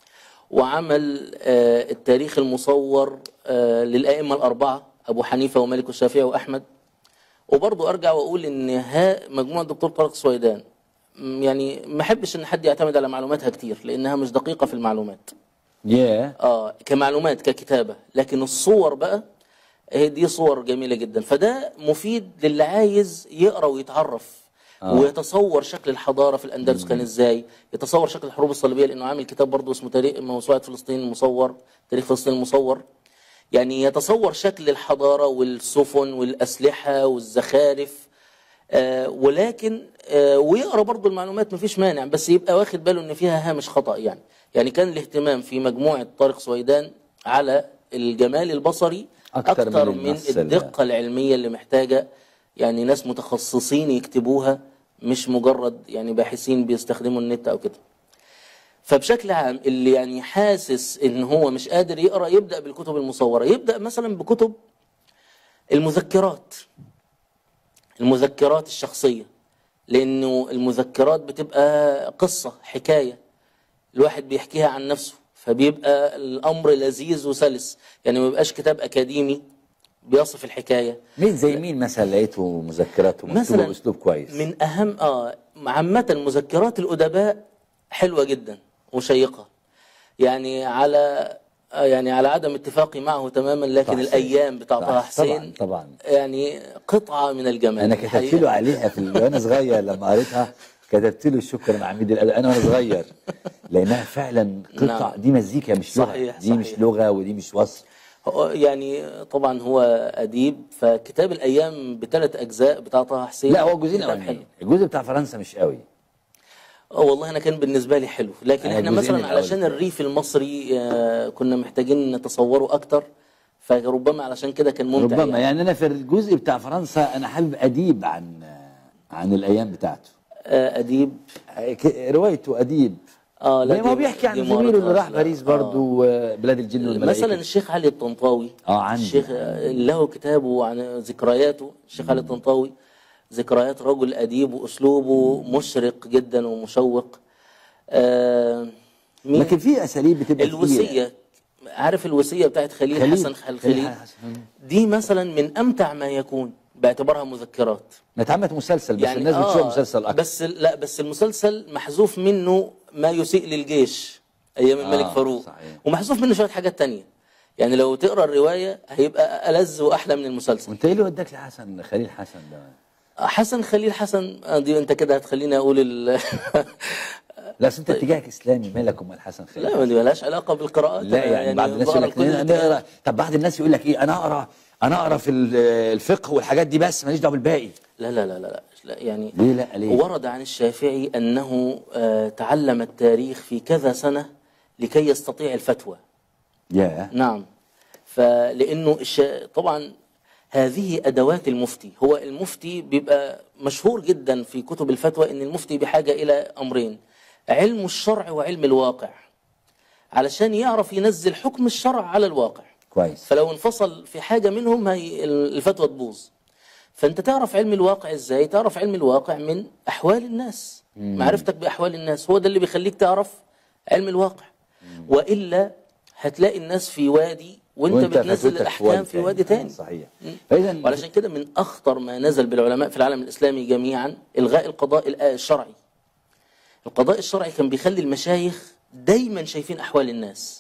وعمل آه، التاريخ المصور آه، للأئمة الأربعة أبو حنيفة ومالك والشافعي وأحمد وبرضه أرجع وأقول إن ها مجموعة الدكتور طارق سويدان م، يعني ما أحبش إن حد يعتمد على معلوماتها كتير لأنها مش دقيقة في المعلومات ياه آه كمعلومات ككتابة لكن الصور بقى هي دي صور جميلة جدا فده مفيد للي عايز يقرأ ويتعرف آه. ويتصور شكل الحضارة في الأندلس كان إزاي يتصور شكل الحروب الصليبية لأنه عامل كتاب برضه اسمه تاريخ موسوعة فلسطين المصور تاريخ فلسطين المصور يعني يتصور شكل الحضارة والسفن والأسلحة والزخارف آه ولكن آه ويقرا برضه المعلومات مفيش مانع بس يبقى واخد باله ان فيها هامش خطا يعني يعني كان الاهتمام في مجموعه طارق سويدان على الجمال البصري أكتر اكتر من من, النص ال- الدقه العلميه اللي محتاجه يعني ناس متخصصين يكتبوها مش مجرد يعني باحثين بيستخدموا النت او كده فبشكل عام اللي يعني حاسس ان هو مش قادر يقرا يبدا بالكتب المصوره يبدا مثلا بكتب المذكرات المذكرات الشخصيه لانه المذكرات بتبقى قصه حكايه الواحد بيحكيها عن نفسه فبيبقى الامر لذيذ وسلس يعني ما بيبقاش كتاب اكاديمي بيصف الحكايه مين زي مين مثلا لقيته مذكراته مكتوبه مثلا باسلوب كويس من اهم اه عامه مذكرات الادباء حلوه جدا وشيقه يعني على آه يعني على عدم اتفاقي معه تماما لكن طه حسين. الايام بتاع طه طه حسين. حسين طبعاً، طبعاً. يعني قطعه من الجمال انا كتبت الحقيقة. له عليها في ال- وانا صغير لما قريتها كتبت له شكرا عميد الادب انا وانا صغير لانها فعلا قطع نعم. دي مزيكا مش لغه صحيح، دي مش صحيح. لغه ودي مش وصف هو يعني طبعا هو اديب فكتاب الايام بثلاث اجزاء بتاع طه حسين لا هو جزئين كتاب اولانيين الجزء بتاع فرنسا مش قوي اه والله انا كان بالنسبه لي حلو لكن أنا احنا الجزئين مثلا الأول علشان بتاعي. الريف المصري آه، كنا محتاجين نتصوره اكتر فربما علشان كده كان ممتع ربما يعني. يعني انا في الجزء بتاع فرنسا انا حابب اديب عن عن الايام بتاعته آه، اديب ك- روايته اديب اه لا زي ما هو دي- بيحكي عن دي زميله مرة اللي راح لا. باريس برضه بلاد الجن والملائكه مثلا الشيخ علي الطنطاوي اه عندي الشيخ آه، له كتابه عن ذكرياته الشيخ علي الطنطاوي ذكريات رجل اديب واسلوبه مشرق جدا ومشوق آه مين؟ لكن في اساليب بتبقى كتيرة. الوصيه عارف الوصيه بتاعت خليل, خليل. حسن الخليل حسن. دي مثلا من امتع ما يكون باعتبارها مذكرات اتعملت مسلسل بس الناس آه، بتشوف مسلسل اكتر بس لا بس المسلسل محذوف منه ما يسيء للجيش ايام الملك آه، فاروق صحيح. ومحذوف منه شويه حاجات تانية يعني لو تقرا الروايه هيبقى ألذ واحلى من المسلسل وانت ايه اللي وداك لحسن خليل حسن ده حسن خليل حسن آه، دي انت كده هتخليني اقول ال... لا أصل انت اتجاهك اسلامي مالك امال حسن خليل لا ما دي ملهاش علاقه بالقراءات لا أنا يعني, بعض الناس بقرا يقول لك الكتب أنا دي. نقرا طب بعض الناس يقول لك ايه انا اقرا انا اقرا في ال- الفقه والحاجات دي بس ماليش دعوه بالباقي لا لا لا لا لا, لا يعني ليه لا ليه؟ ورد عن الشافعي انه آه، تعلم التاريخ في كذا سنه لكي يستطيع الفتوى يا نعم فلانه الش... طبعا هذه ادوات المفتي هو المفتي بيبقى مشهور جدا في كتب الفتوى ان المفتي بحاجه الى امرين علم الشرع وعلم الواقع علشان يعرف ينزل حكم الشرع على الواقع كويس فلو انفصل في حاجه منهم هي الفتوى تبوظ فانت تعرف علم الواقع ازاي تعرف علم الواقع من احوال الناس معرفتك باحوال الناس هو ده اللي بيخليك تعرف علم الواقع والا هتلاقي الناس في وادي وانت, وأنت بتنزل فتوتك الاحكام في وادي تاني آه، صحيح فاذا وعلشان كده من اخطر ما نزل بالعلماء في العالم الاسلامي جميعا الغاء القضاء الآ- الشرعي القضاء الشرعي كان بيخلي المشايخ دايما شايفين احوال الناس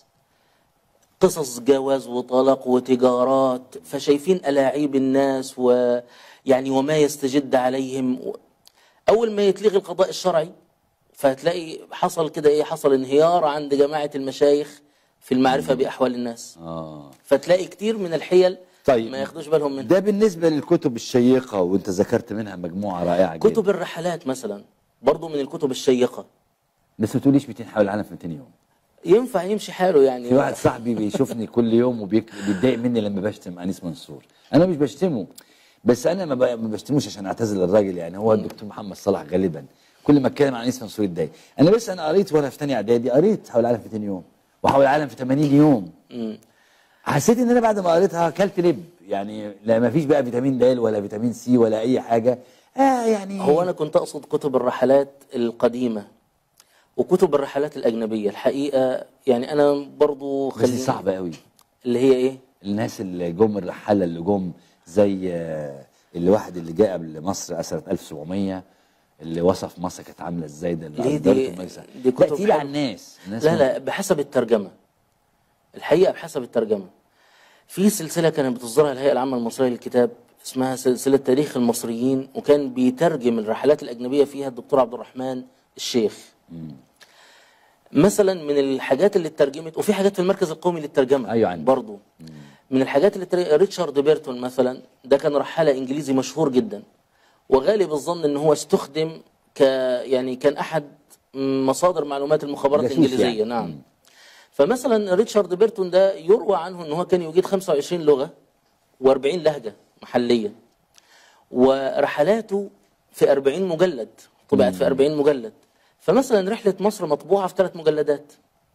قصص جواز وطلاق وتجارات فشايفين الاعيب الناس ويعني وما يستجد عليهم اول ما يتلغي القضاء الشرعي فهتلاقي حصل كده ايه حصل انهيار عند جماعه المشايخ في المعرفه باحوال الناس اه فتلاقي كتير من الحيل طيب. ما ياخدوش بالهم منها ده بالنسبه للكتب الشيقه وانت ذكرت منها مجموعه رائعه جدا كتب الرحلات مثلا برضو من الكتب الشيقه بس ما تقوليش 200 حول العالم في 200 يوم ينفع يمشي حاله يعني في واحد صاحبي بيشوفني كل يوم وبيتضايق مني لما بشتم انيس منصور انا مش بشتمه بس انا ما ب- ما بشتموش عشان اعتذر للراجل يعني هو الدكتور محمد صلاح غالبا كل ما اتكلم عن انيس منصور يتضايق انا بس انا قريت وانا في ثانيه اعدادي قريت حول العالم في 200 يوم وحول العالم في 80 يوم مم. حسيت ان انا بعد ما قريتها اكلت لب يعني لا ما فيش بقى فيتامين د ولا فيتامين سي ولا اي حاجه اه يعني هو انا كنت اقصد كتب الرحلات القديمه وكتب الرحلات الاجنبيه الحقيقه يعني انا برضو بس دي خليني صعبه قوي اللي هي ايه الناس اللي جم الرحاله اللي جم زي آه، اللي واحد اللي جاء قبل مصر سنه 1700 اللي وصف مصر كانت عامله ازاي ده اللي ليه قدرته دي- المجلس. دي لا كتب تقيل على حلوة. الناس الناس لا ما- لا بحسب الترجمه الحقيقه بحسب الترجمه في سلسله كانت بتصدرها الهيئه العامه المصريه للكتاب اسمها سلسله تاريخ المصريين وكان بيترجم الرحلات الاجنبيه فيها الدكتور عبد الرحمن الشيخ مثلا من الحاجات اللي اترجمت وفي حاجات في المركز القومي للترجمه أيوة عندي. برضو من الحاجات اللي تر... ريتشارد بيرتون مثلا ده كان رحاله انجليزي مشهور جدا وغالب الظن ان هو استخدم ك يعني كان احد مصادر معلومات المخابرات جاسوس الانجليزيه يعني. نعم مم. فمثلا ريتشارد بيرتون ده يروى عنه ان هو كان يجيد 25 لغه و40 لهجه محليه ورحلاته في 40 مجلد طبعت في 40 مجلد فمثلا رحله مصر مطبوعه في ثلاث مجلدات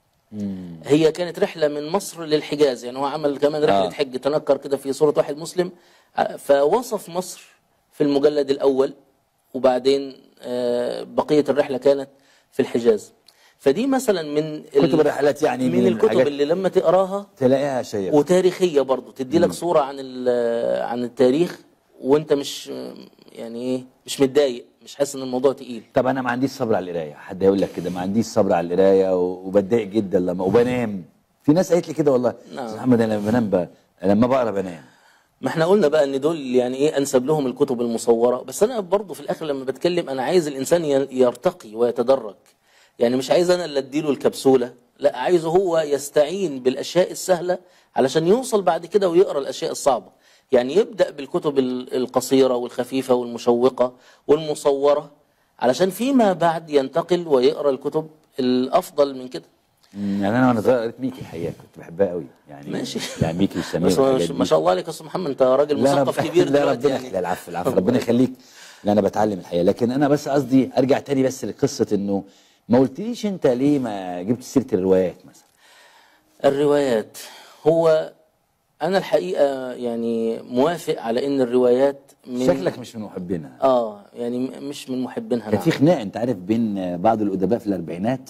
هي كانت رحله من مصر للحجاز يعني هو عمل كمان رحله آه. آه. حج تنكر كده في صوره واحد مسلم ع- فوصف مصر في المجلد الاول وبعدين آه، بقيه الرحله كانت في الحجاز فدي مثلا من ال- كتب الرحلات يعني من, من الكتب الحاجات- اللي لما تقراها تلاقيها شيقه وتاريخيه برضو تدي لك صوره عن ال- عن التاريخ وانت مش يعني ايه مش متضايق مش حاسس ان الموضوع تقيل طب انا ما عنديش صبر على القرايه حد يقول لك كده ما عنديش صبر على القرايه و- وبتضايق جدا لما وبنام في ناس قالت لي كده والله نعم. أستاذ محمد انا لما بنام ب... لما بقرا بنام ما احنا قلنا بقى ان دول يعني ايه انسب لهم الكتب المصوره بس انا برضو في الاخر لما بتكلم انا عايز الانسان ي- يرتقي ويتدرج يعني مش عايز انا اللي اديله الكبسوله لا عايزه هو يستعين بالاشياء السهله علشان يوصل بعد كده ويقرا الاشياء الصعبه يعني يبدا بالكتب ال- القصيره والخفيفه والمشوقه والمصوره علشان فيما بعد ينتقل ويقرا الكتب الافضل من كده مم، يعني انا وانا صغير قريت ميكي الحقيقه كنت بحبها قوي يعني ماشي. يعني ميكي والسمير بس ما والحاجات ما دي. شاء الله عليك يا استاذ محمد انت راجل لا مثقف رب- كبير لا دلوقتي ربنا يعني يخلي العفو العفو ربنا يخليك لا انا بتعلم الحقيقه لكن انا بس قصدي ارجع تاني بس لقصه انه ما قلتليش انت ليه ما جبت سيره الروايات مثلا الروايات هو انا الحقيقه يعني موافق على ان الروايات من شكلك مش من محبينها اه يعني م- مش من محبينها كان في نعم. خناق انت عارف بين بعض الادباء في الاربعينات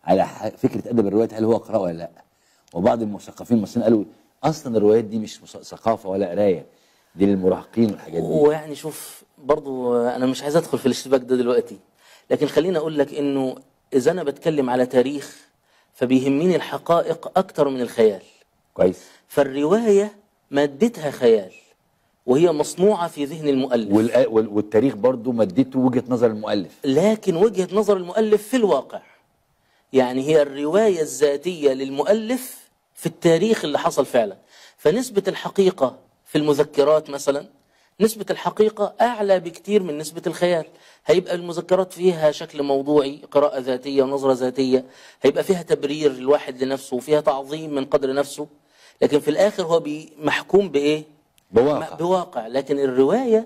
على ح- فكره ادب الروايات هل هو قراءه ولا لا وبعض المثقفين المصريين قالوا اصلا الروايات دي مش مس- ثقافه ولا قرايه دي للمراهقين والحاجات دي ويعني شوف برضو انا مش عايز ادخل في الاشتباك ده دلوقتي لكن خليني اقول لك انه اذا انا بتكلم على تاريخ فبيهمني الحقائق اكتر من الخيال كويس فالروايه مادتها خيال وهي مصنوعه في ذهن المؤلف والآ- وال- والتاريخ برضو مدته وجهه نظر المؤلف لكن وجهه نظر المؤلف في الواقع يعني هي الروايه الذاتيه للمؤلف في التاريخ اللي حصل فعلا فنسبه الحقيقه في المذكرات مثلا نسبة الحقيقة أعلى بكتير من نسبة الخيال هيبقى المذكرات فيها شكل موضوعي قراءة ذاتية ونظرة ذاتية هيبقى فيها تبرير الواحد لنفسه وفيها تعظيم من قدر نفسه لكن في الآخر هو بي- محكوم بإيه؟ بواقع بواقع لكن الرواية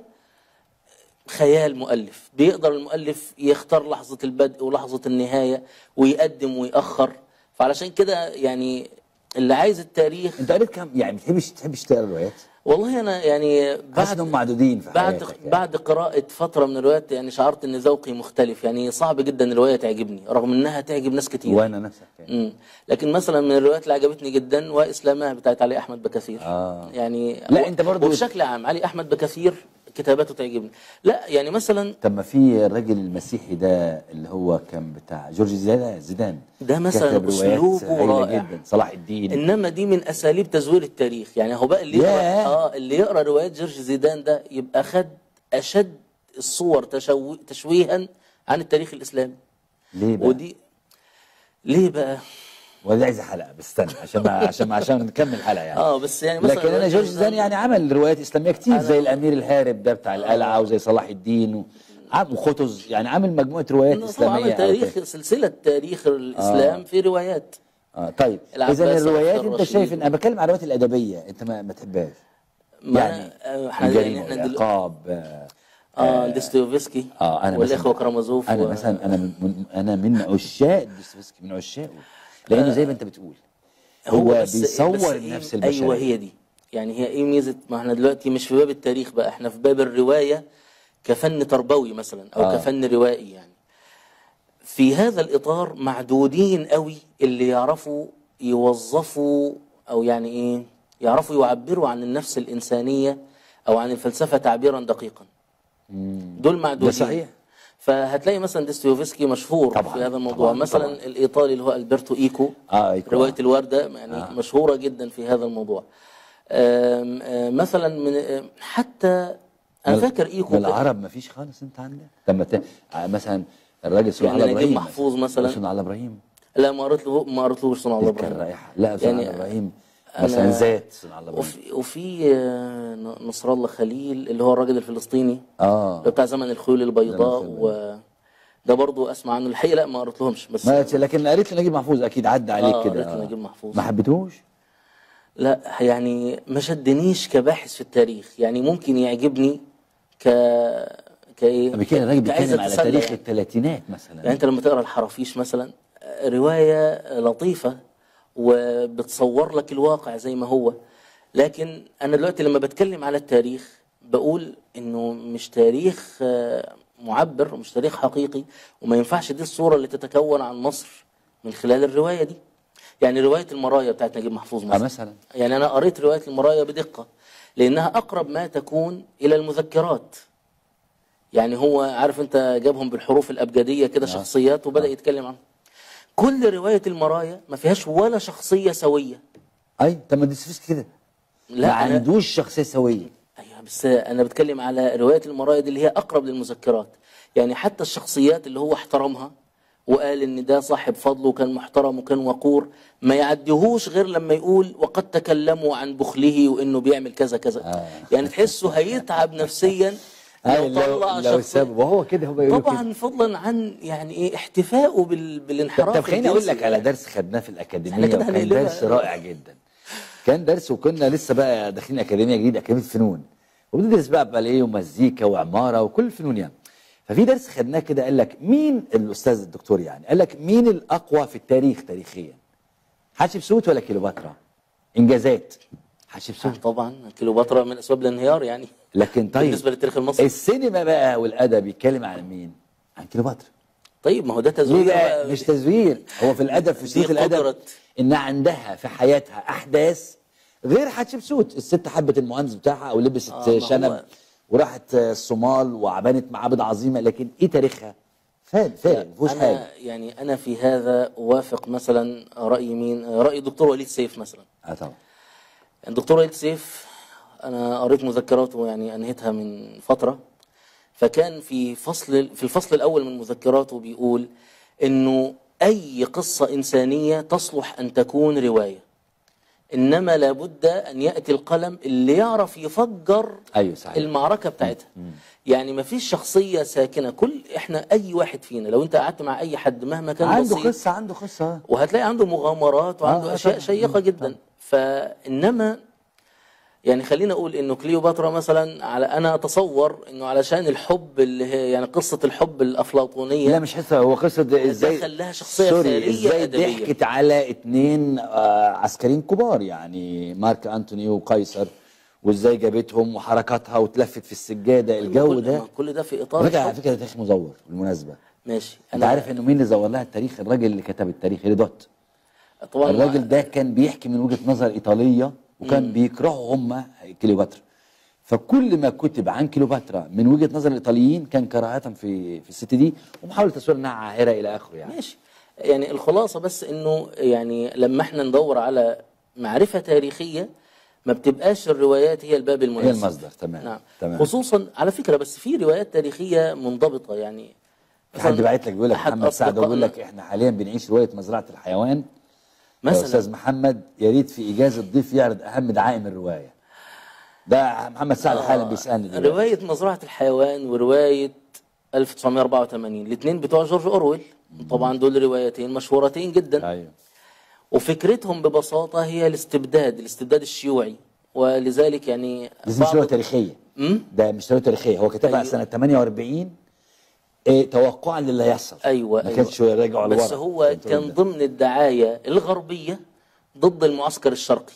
خيال مؤلف بيقدر المؤلف يختار لحظة البدء ولحظة النهاية ويقدم ويأخر فعلشان كده يعني اللي عايز التاريخ انت قريت كم يعني بتحبش تحبش تقرا روايات والله انا يعني حاسس انهم معدودين في بعد حياتك يعني. بعد قراءة فترة من الروايات يعني شعرت ان ذوقي مختلف يعني صعب جدا الرواية تعجبني رغم انها تعجب ناس كتير وانا نفسك يعني. مم. لكن مثلا من الروايات اللي عجبتني جدا واسلامها بتاعت علي احمد بكثير آه. يعني لا، و- أنت برضو- وبشكل عام علي احمد بكثير كتاباته تعجبني لا يعني مثلا طب ما في الراجل المسيحي ده اللي هو كان بتاع جورج زيدان زيدان ده مثلاً كتب روايات أسلوبه هايلة رائع. جدا صلاح الدين انما دي من اساليب تزوير التاريخ يعني هو بقى اللي يقرا ياه. اه اللي يقرا روايات جورج زيدان ده يبقى خد اشد الصور تشو... تشويها عن التاريخ الاسلامي ليه بقى؟ ودي ليه بقى وده عايز حلقه بس استنى عشان ما عشان ما عشان نكمل الحلقه يعني اه بس يعني مثلا لكن انا جورج زيدان يعني عمل روايات اسلاميه كتير أنا- زي الامير الهارب ده بتاع القلعه وزي صلاح الدين و... عم- وخطز يعني عامل مجموعه روايات إنه طبعا اسلاميه عمل تاريخ أو سلسله تاريخ الاسلام في روايات آه طيب العباس اذا الروايات أخطر انت رشيد. شايف ان انا بتكلم عن الروايات الادبيه انت ما, ما تحبهاش ما يعني أنا- آه، احنا الجريمه يعني احنا دل... والعقاب آه اه ديستويفسكي اه انا والاخوه مثلاً- كرامازوف انا و- مثلا انا من من انا من عشاق ديستويفسكي من عشاقه لانه زي ما انت بتقول هو, بس- بيصور بس إيه- النفس البشريه ايوه هي دي يعني هي ايه ميزه ما احنا دلوقتي مش في باب التاريخ بقى احنا في باب الروايه كفن تربوي مثلا او آه. آه. كفن روائي يعني في هذا الاطار معدودين قوي اللي يعرفوا يوظفوا او يعني ايه يعرفوا يعبروا عن النفس الانسانيه او عن الفلسفه تعبيرا دقيقا دول معدودين ده صحيح. فهتلاقي مثلا ديستويفسكي مشهور طبعاً، في هذا الموضوع طبعاً، مثلا طبعاً. الايطالي اللي هو البرتو ايكو آه، إيكو، روايه آه. الورده يعني آه. مشهوره جدا في هذا الموضوع آم، آم، مثلا من آم، حتى انا فاكر ايكو من العرب ما فيش خالص انت عندك لما ت... آه، مثلا الراجل صنع يعني الله نجيب ابراهيم محفوظ مثلاً. صنع الله ابراهيم لا ما قريت له ما قريتلوش صنع الله كان ابراهيم رايح لا صنع يعني الله ابراهيم أنا- مثلا ذات صنع الله ابراهيم وفي وفي آه، ن- نصر الله خليل اللي هو الراجل الفلسطيني اه اللي بتاع زمن الخيول البيضاء زمن و ده برضو اسمع عنه الحقيقه لا ما قريت لهمش بس ما لكن قريت لنجيب محفوظ اكيد عدى عليك آه، كده قريت آه. لنجيب محفوظ. ما حبيتهوش لا يعني ما شدنيش كباحث في التاريخ يعني ممكن يعجبني ك كايه قبل كده الراجل كعايز بيتكلم على أتسلى تاريخ يعني. الثلاثينات مثلا يعني انت لما تقرا الحرافيش مثلا آه، روايه لطيفه وبتصور لك الواقع زي ما هو لكن انا دلوقتي لما بتكلم على التاريخ بقول انه مش تاريخ آه، معبر ومش تاريخ حقيقي وما ينفعش دي الصوره اللي تتكون عن مصر من خلال الروايه دي يعني روايه المرايا بتاعت نجيب محفوظ آه مثلا مثلا يعني انا قريت روايه المرايا بدقه لانها اقرب ما تكون الى المذكرات يعني هو عارف انت جابهم بالحروف الابجديه كده شخصيات وبدا يتكلم عنهم كل روايه المرايا ما فيهاش ولا شخصيه سويه اي طب ما ديستويفسكي كده لا ما أنا- عندوش شخصيه سويه ايوه بس انا بتكلم على روايه المرايا دي اللي هي اقرب للمذكرات يعني حتى الشخصيات اللي هو احترمها وقال ان ده صاحب فضل وكان محترم وكان وقور ما يعديهوش غير لما يقول وقد تكلموا عن بخله وانه بيعمل كذا كذا آه. يعني تحسه هيتعب نفسيا أي لو طلع لو شخصيه ساب وهو كده هو بيقول كده طبعا فضلا عن يعني ايه احتفائه بال... طب, بالانحراف طب خليني اقول الجنسي لك على يعني. درس خدناه في إحنا الاكاديميه كده وكان هنقلبها. درس رائع جدا كان درس وكنا لسه بقى داخلين اكاديميه جديده اكاديميه فنون وبندرس بقى باليه ومزيكا وعماره وكل الفنون يعني ففي درس خدناه كده قال لك مين الاستاذ الدكتور يعني قال لك مين الاقوى في التاريخ تاريخيا حتشبسوت ولا كليوباترا انجازات حتشبسوت طبعا كليوباترا من اسباب الانهيار يعني لكن طيب بالنسبه للتاريخ المصري السينما بقى والادب بيتكلم عن مين عن كليوباترا طيب ما هو ده ليه تزوير بقى مش تزوير هو في الادب في شروط الادب قدرة. ان عندها في حياتها احداث غير حتشبسوت الست حبت المهندس بتاعها او لبست آه، ما شنب هو- وراحت الصومال وعبنت معابد عظيمه لكن ايه تاريخها؟ فارغ فارغ مفيهوش أنا حاجه يعني أنا في هذا أوافق مثلا رأي مين رأي الدكتور وليد سيف مثلا اه طبعا الدكتور وليد سيف أنا قريت مذكراته يعني أنهيتها من فترة فكان في فصل في الفصل الأول من مذكراته بيقول إنه أي قصة إنسانية تصلح أن تكون رواية إنما لابد أن يأتي القلم اللي يعرف يفجر ايوه صحيح المعركة بتاعتها يعني ما فيش شخصية ساكنة كل احنا أي واحد فينا لو أنت قعدت مع أي حد مهما كان عنده بسيط قصه عنده قصه وهتلاقي عنده مغامرات وعنده آه، آه، اشياء طبعاً. شيقه جدا فانما يعني خلينا اقول انه كليوباترا مثلا على انا اتصور انه علشان الحب اللي هي يعني قصه الحب الافلاطونيه لا مش حته هو قصه ازاي خلاها شخصية سوري خيالية ازاي أدبية. ضحكت على اتنين آه عسكريين كبار يعني مارك انتوني وقيصر وازاي جابتهم وحركاتها وتلفت في السجاده الجو كل- ده ما كل ده في اطار على فكره على الحب. فكره ده تاريخ مزور بالمناسبه ماشي انت عارف انه مين اللي زور لها التاريخ الراجل اللي كتب التاريخ هيرودوت طبعا الراجل ده كان بيحكي من وجهه نظر ايطاليه وكان بيكرهوا هم كليوباترا فكل ما كتب عن كليوباترا من وجهه نظر الايطاليين كان كراهه في في الست دي ومحاوله تصوير انها عاهره الى اخره يعني ماشي يعني الخلاصه بس انه يعني لما احنا ندور على معرفه تاريخيه ما بتبقاش الروايات هي الباب المناسب هي المصدر تمام نعم تمام خصوصا على فكره بس في روايات تاريخيه منضبطه يعني في حد باعت لك بيقول لك أحد محمد سعد بيقول أصدقائنا- لك احنا حاليا بنعيش روايه مزرعه الحيوان يا مثلا استاذ محمد يا ريت في اجازه ضيف يعرض اهم دعائم الروايه ده محمد سعد حالا بيسالني دلوقتي روايه مزرعه الحيوان وروايه 1984 الاثنين بتوع جورج اورويل طبعا دول روايتين مشهورتين جدا ايوه وفكرتهم ببساطه هي الاستبداد الاستبداد الشيوعي ولذلك يعني دي مش بعض- روايه تاريخيه مم؟ ده مش روايه تاريخيه هو كتبها أيوة. سنه 48 إيه توقعا للي هيحصل ايوه ما ايوه كانش راجعوا لورا بس هو كنت كان بقول ده. ضمن الدعايه الغربيه ضد المعسكر الشرقي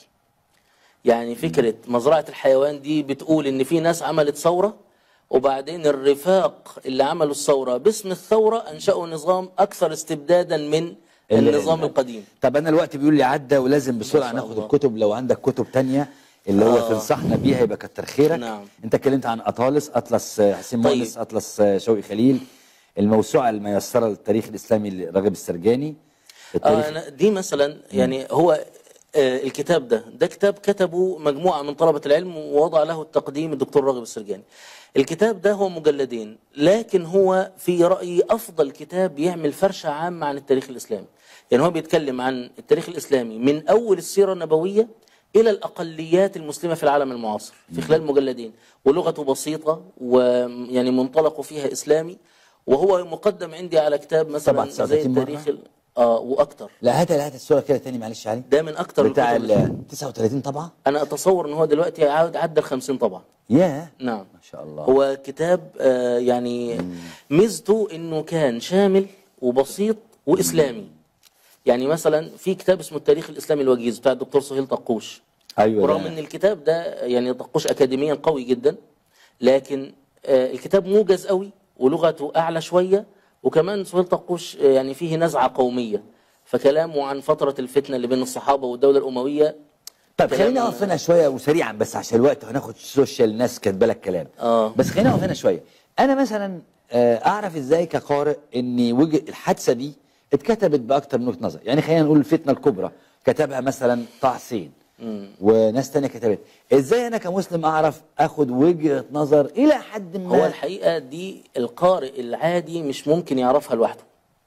يعني فكره مزرعه الحيوان دي بتقول ان في ناس عملت ثوره وبعدين الرفاق اللي عملوا الثوره باسم الثوره انشأوا نظام اكثر استبدادا من ال- النظام ال- القديم طب انا الوقت بيقول لي عدى ولازم بسرعه شاء ناخد الله. الكتب لو عندك كتب تانية اللي هو آه. تنصحنا بيها يبقى كتر خيرك نعم. انت اتكلمت عن اطالس اطلس آه، حسين طيب. مؤنس اطلس آه، شوقي خليل الموسوعه الميسره للتاريخ الاسلامي لراغب السرجاني التاريخ آه أنا دي مثلا يعني هو آه الكتاب ده ده كتاب كتبه مجموعة من طلبة العلم ووضع له التقديم الدكتور راغب السرجاني الكتاب ده هو مجلدين لكن هو في رأيي أفضل كتاب يعمل فرشة عامة عن التاريخ الإسلامي يعني هو بيتكلم عن التاريخ الإسلامي من أول السيرة النبوية إلى الأقليات المسلمة في العالم المعاصر في خلال مجلدين ولغته بسيطة ويعني منطلقه فيها إسلامي وهو مقدم عندي على كتاب مثلا 37 زي مرة؟ التاريخ ال- اه واكتر لا هات هات الصوره كده تاني معلش علي ده من اكتر بتاع الكتب اللي- ال 39 طبعه انا اتصور ان هو دلوقتي عاد عدى ال 50 طبعا ياه نعم ما شاء الله هو كتاب آه يعني ميزته انه كان شامل وبسيط واسلامي يعني مثلا في كتاب اسمه التاريخ الاسلامي الوجيز بتاع الدكتور سهيل طقوش ايوه ورغم ده. ان الكتاب ده يعني طقوش اكاديميا قوي جدا لكن آه، الكتاب موجز قوي ولغته اعلى شويه وكمان سهيل طقوش آه، يعني فيه نزعه قوميه فكلامه عن فتره الفتنه اللي بين الصحابه والدوله الامويه طب كلام- خلينا نقف هنا شويه وسريعا بس عشان الوقت هناخد سوشيال ناس كاتبه لك كلام آه. بس خلينا نقف هنا شويه انا مثلا آه، اعرف ازاي كقارئ ان وجه الحادثه دي اتكتبت باكتر من وجهه نظر يعني خلينا نقول الفتنه الكبرى كتبها مثلا طه حسين وناس تانية كتبت ازاي انا كمسلم اعرف اخد وجهه نظر الى حد ما هو الحقيقة دي القارئ العادي مش ممكن يعرفها لوحده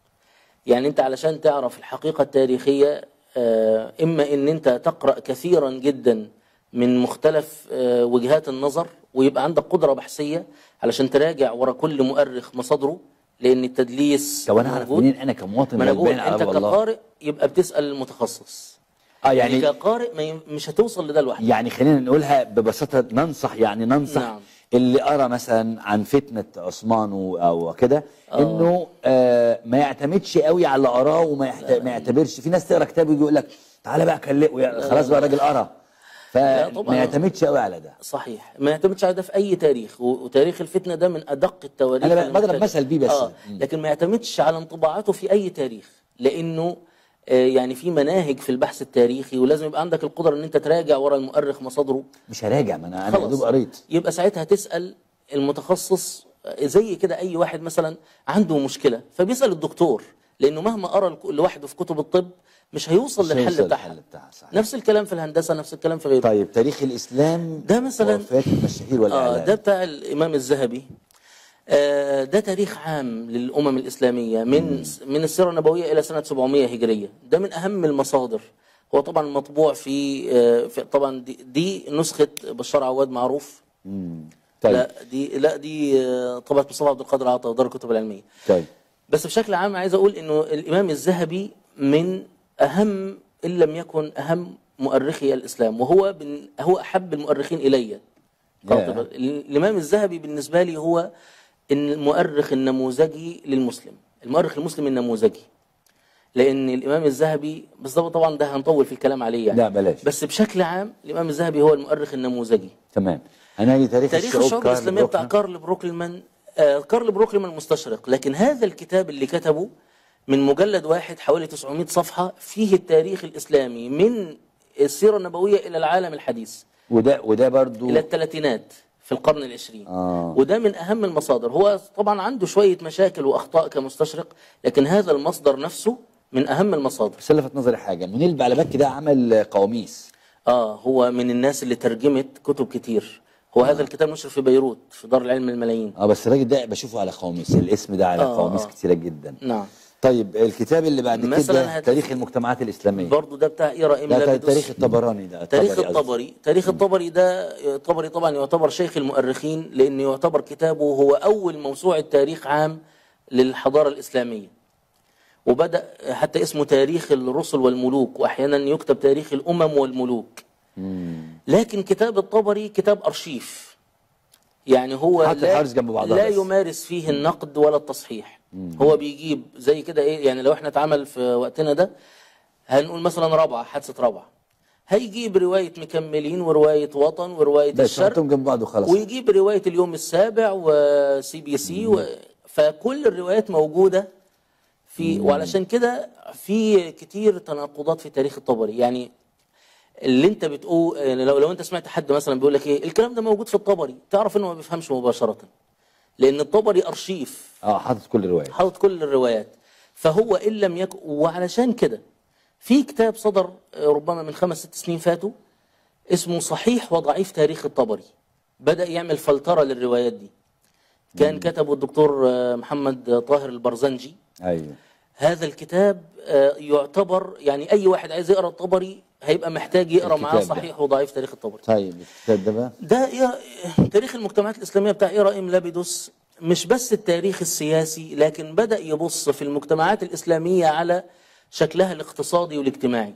يعني انت علشان تعرف الحقيقة التاريخية آه، اما ان انت تقرأ كثيرا جدا من مختلف آه، وجهات النظر ويبقى عندك قدرة بحثية علشان تراجع ورا كل مؤرخ مصادره لان التدليس طب انا اعرف موجود. منين انا كمواطن ما انا بقول غلبان على انت باب الله كقارئ يبقى بتسأل المتخصص اه يعني يعني كقارئ ما ي- مش هتوصل لده لوحدك يعني خلينا نقولها ببساطه ننصح يعني ننصح نعم. اللي قرا مثلا عن فتنه عثمان و- او كده انه آه ما يعتمدش قوي على اللي قراه وما يحت... ما يعتبرش في ناس تقرا كتاب ويجي يقول لك تعالى بقى كلم خلاص بقى الراجل قرا لا فما طبعاً. يعتمدش قوي على ده صحيح ما يعتمدش على ده في اي تاريخ و- وتاريخ الفتنه ده من ادق التواريخ أنا ب- المختلفة. بضرب مثل بيه بس. آه. مم. لكن ما يعتمدش على انطباعاته في اي تاريخ لانه آه، يعني في مناهج في البحث التاريخي ولازم يبقى عندك القدره ان انت تراجع ورا المؤرخ مصادره مش هراجع ما انا انا يا دوب قريت يبقى ساعتها تسال المتخصص آه، زي كده اي واحد مثلا عنده مشكله فبيسال الدكتور لانه مهما قرا الك- لوحده في كتب الطب مش هيوصل مش للحل هيوصل بتاعها للحل بتاعها، صحيح. نفس الكلام في الهندسه نفس الكلام في غيره طيب تاريخ الاسلام ده مثلاً- وفاه المشاهير آه والاعلام ده بتاع الإمام الذهبي آه ده تاريخ عام للأمم الإسلامية من من السيرة النبوية إلى سنة 700 هجرية ده من أهم المصادر هو طبعا مطبوع في, آه في طبعا دي, دي نسخة بشار عواد معروف مم. طيب لا دي لا دي آه طبعة مصطفى عبد القادر عطا دار الكتب العلمية طيب بس بشكل عام عايز اقول انه الامام الذهبي من اهم ان لم يكن اهم مؤرخي الاسلام وهو بن هو احب المؤرخين الي قاطبة. الامام الذهبي بالنسبه لي هو المؤرخ النموذجي للمسلم المؤرخ المسلم النموذجي لان الامام الذهبي بس ده طبعا ده هنطول في الكلام عليه يعني لا، بلاش. بس بشكل عام الامام الذهبي هو المؤرخ النموذجي تمام هنلاقي تاريخ, تاريخ الشعوب الشعوب كارل الإسلامية بتاع بروكمان. كارل بروكلمان آه كارل بروكلمان مستشرق لكن هذا الكتاب اللي كتبه من مجلد واحد حوالي 900 صفحة فيه التاريخ الإسلامي من السيرة النبوية إلى العالم الحديث وده وده برضو إلى الثلاثينات في القرن العشرين آه. وده من أهم المصادر هو طبعا عنده شوية مشاكل وأخطاء كمستشرق لكن هذا المصدر نفسه من أهم المصادر بس لفت نظري حاجه منير بعلبكي ده عمل قواميس آه هو من الناس اللي ترجمت كتب كتير هو هذا الكتاب نشر في بيروت في دار العلم الملايين اه بس الراجل ده بشوفه على قواميس الاسم ده على آه، قواميس آه. كتيره جدا نعم طيب الكتاب اللي بعد مثلاً كده هت- تاريخ المجتمعات الاسلاميه برضه ده بتاع إيرا إم لا لابدوس. تاريخ الطبراني ده تاريخ الطبري قصدي. الطبري تاريخ الطبري ده الطبري طبعا يعتبر شيخ المؤرخين لأنه يعتبر كتابه هو أول موسوعة تاريخ عام للحضارة الإسلامية وبدأ حتى اسمه تاريخ الرسل والملوك وأحيانا يكتب تاريخ الأمم والملوك مم. لكن كتاب الطبري كتاب أرشيف يعني هو حط لا, الحارس جنب بعضها لا بس. يمارس فيه النقد ولا التصحيح هو بيجيب زي كده ايه يعني لو احنا اتعمل في وقتنا ده هنقول مثلا رابعه حادثه رابعه هيجيب روايه مكملين وروايه وطن وروايه بس الشرق حطهم جنب بعض وخلاص ويجيب روايه اليوم السابع وسي بي سي و... فكل الروايات موجوده في وعلشان كده في كتير تناقضات في تاريخ الطبري يعني اللي انت بتقول لو لو انت سمعت حد مثلا بيقول لك ايه الكلام ده موجود في الطبري تعرف انه ما بيفهمش مباشره لان الطبري ارشيف اه حاطط كل الروايات حاطط كل الروايات فهو ان لم يكن وعلشان كده في كتاب صدر آه، ربما من خمس ست سنين فاتوا اسمه صحيح وضعيف تاريخ الطبري بدأ يعمل فلترة للروايات دي كان كتبه الدكتور آه، محمد طاهر البرزنجي ايوه هذا الكتاب آه، يعتبر يعني اي واحد عايز يقرا الطبري هيبقى محتاج يقرا معاه الكتاب ده. صحيح وضعيف تاريخ الطبري طيب الكتاب ده بقى ده إيه- تاريخ المجتمعات الإسلامية بتاع إيرائيم لابيدوس مش بس التاريخ السياسي لكن بدأ يبص في المجتمعات الإسلامية على شكلها الاقتصادي والاجتماعي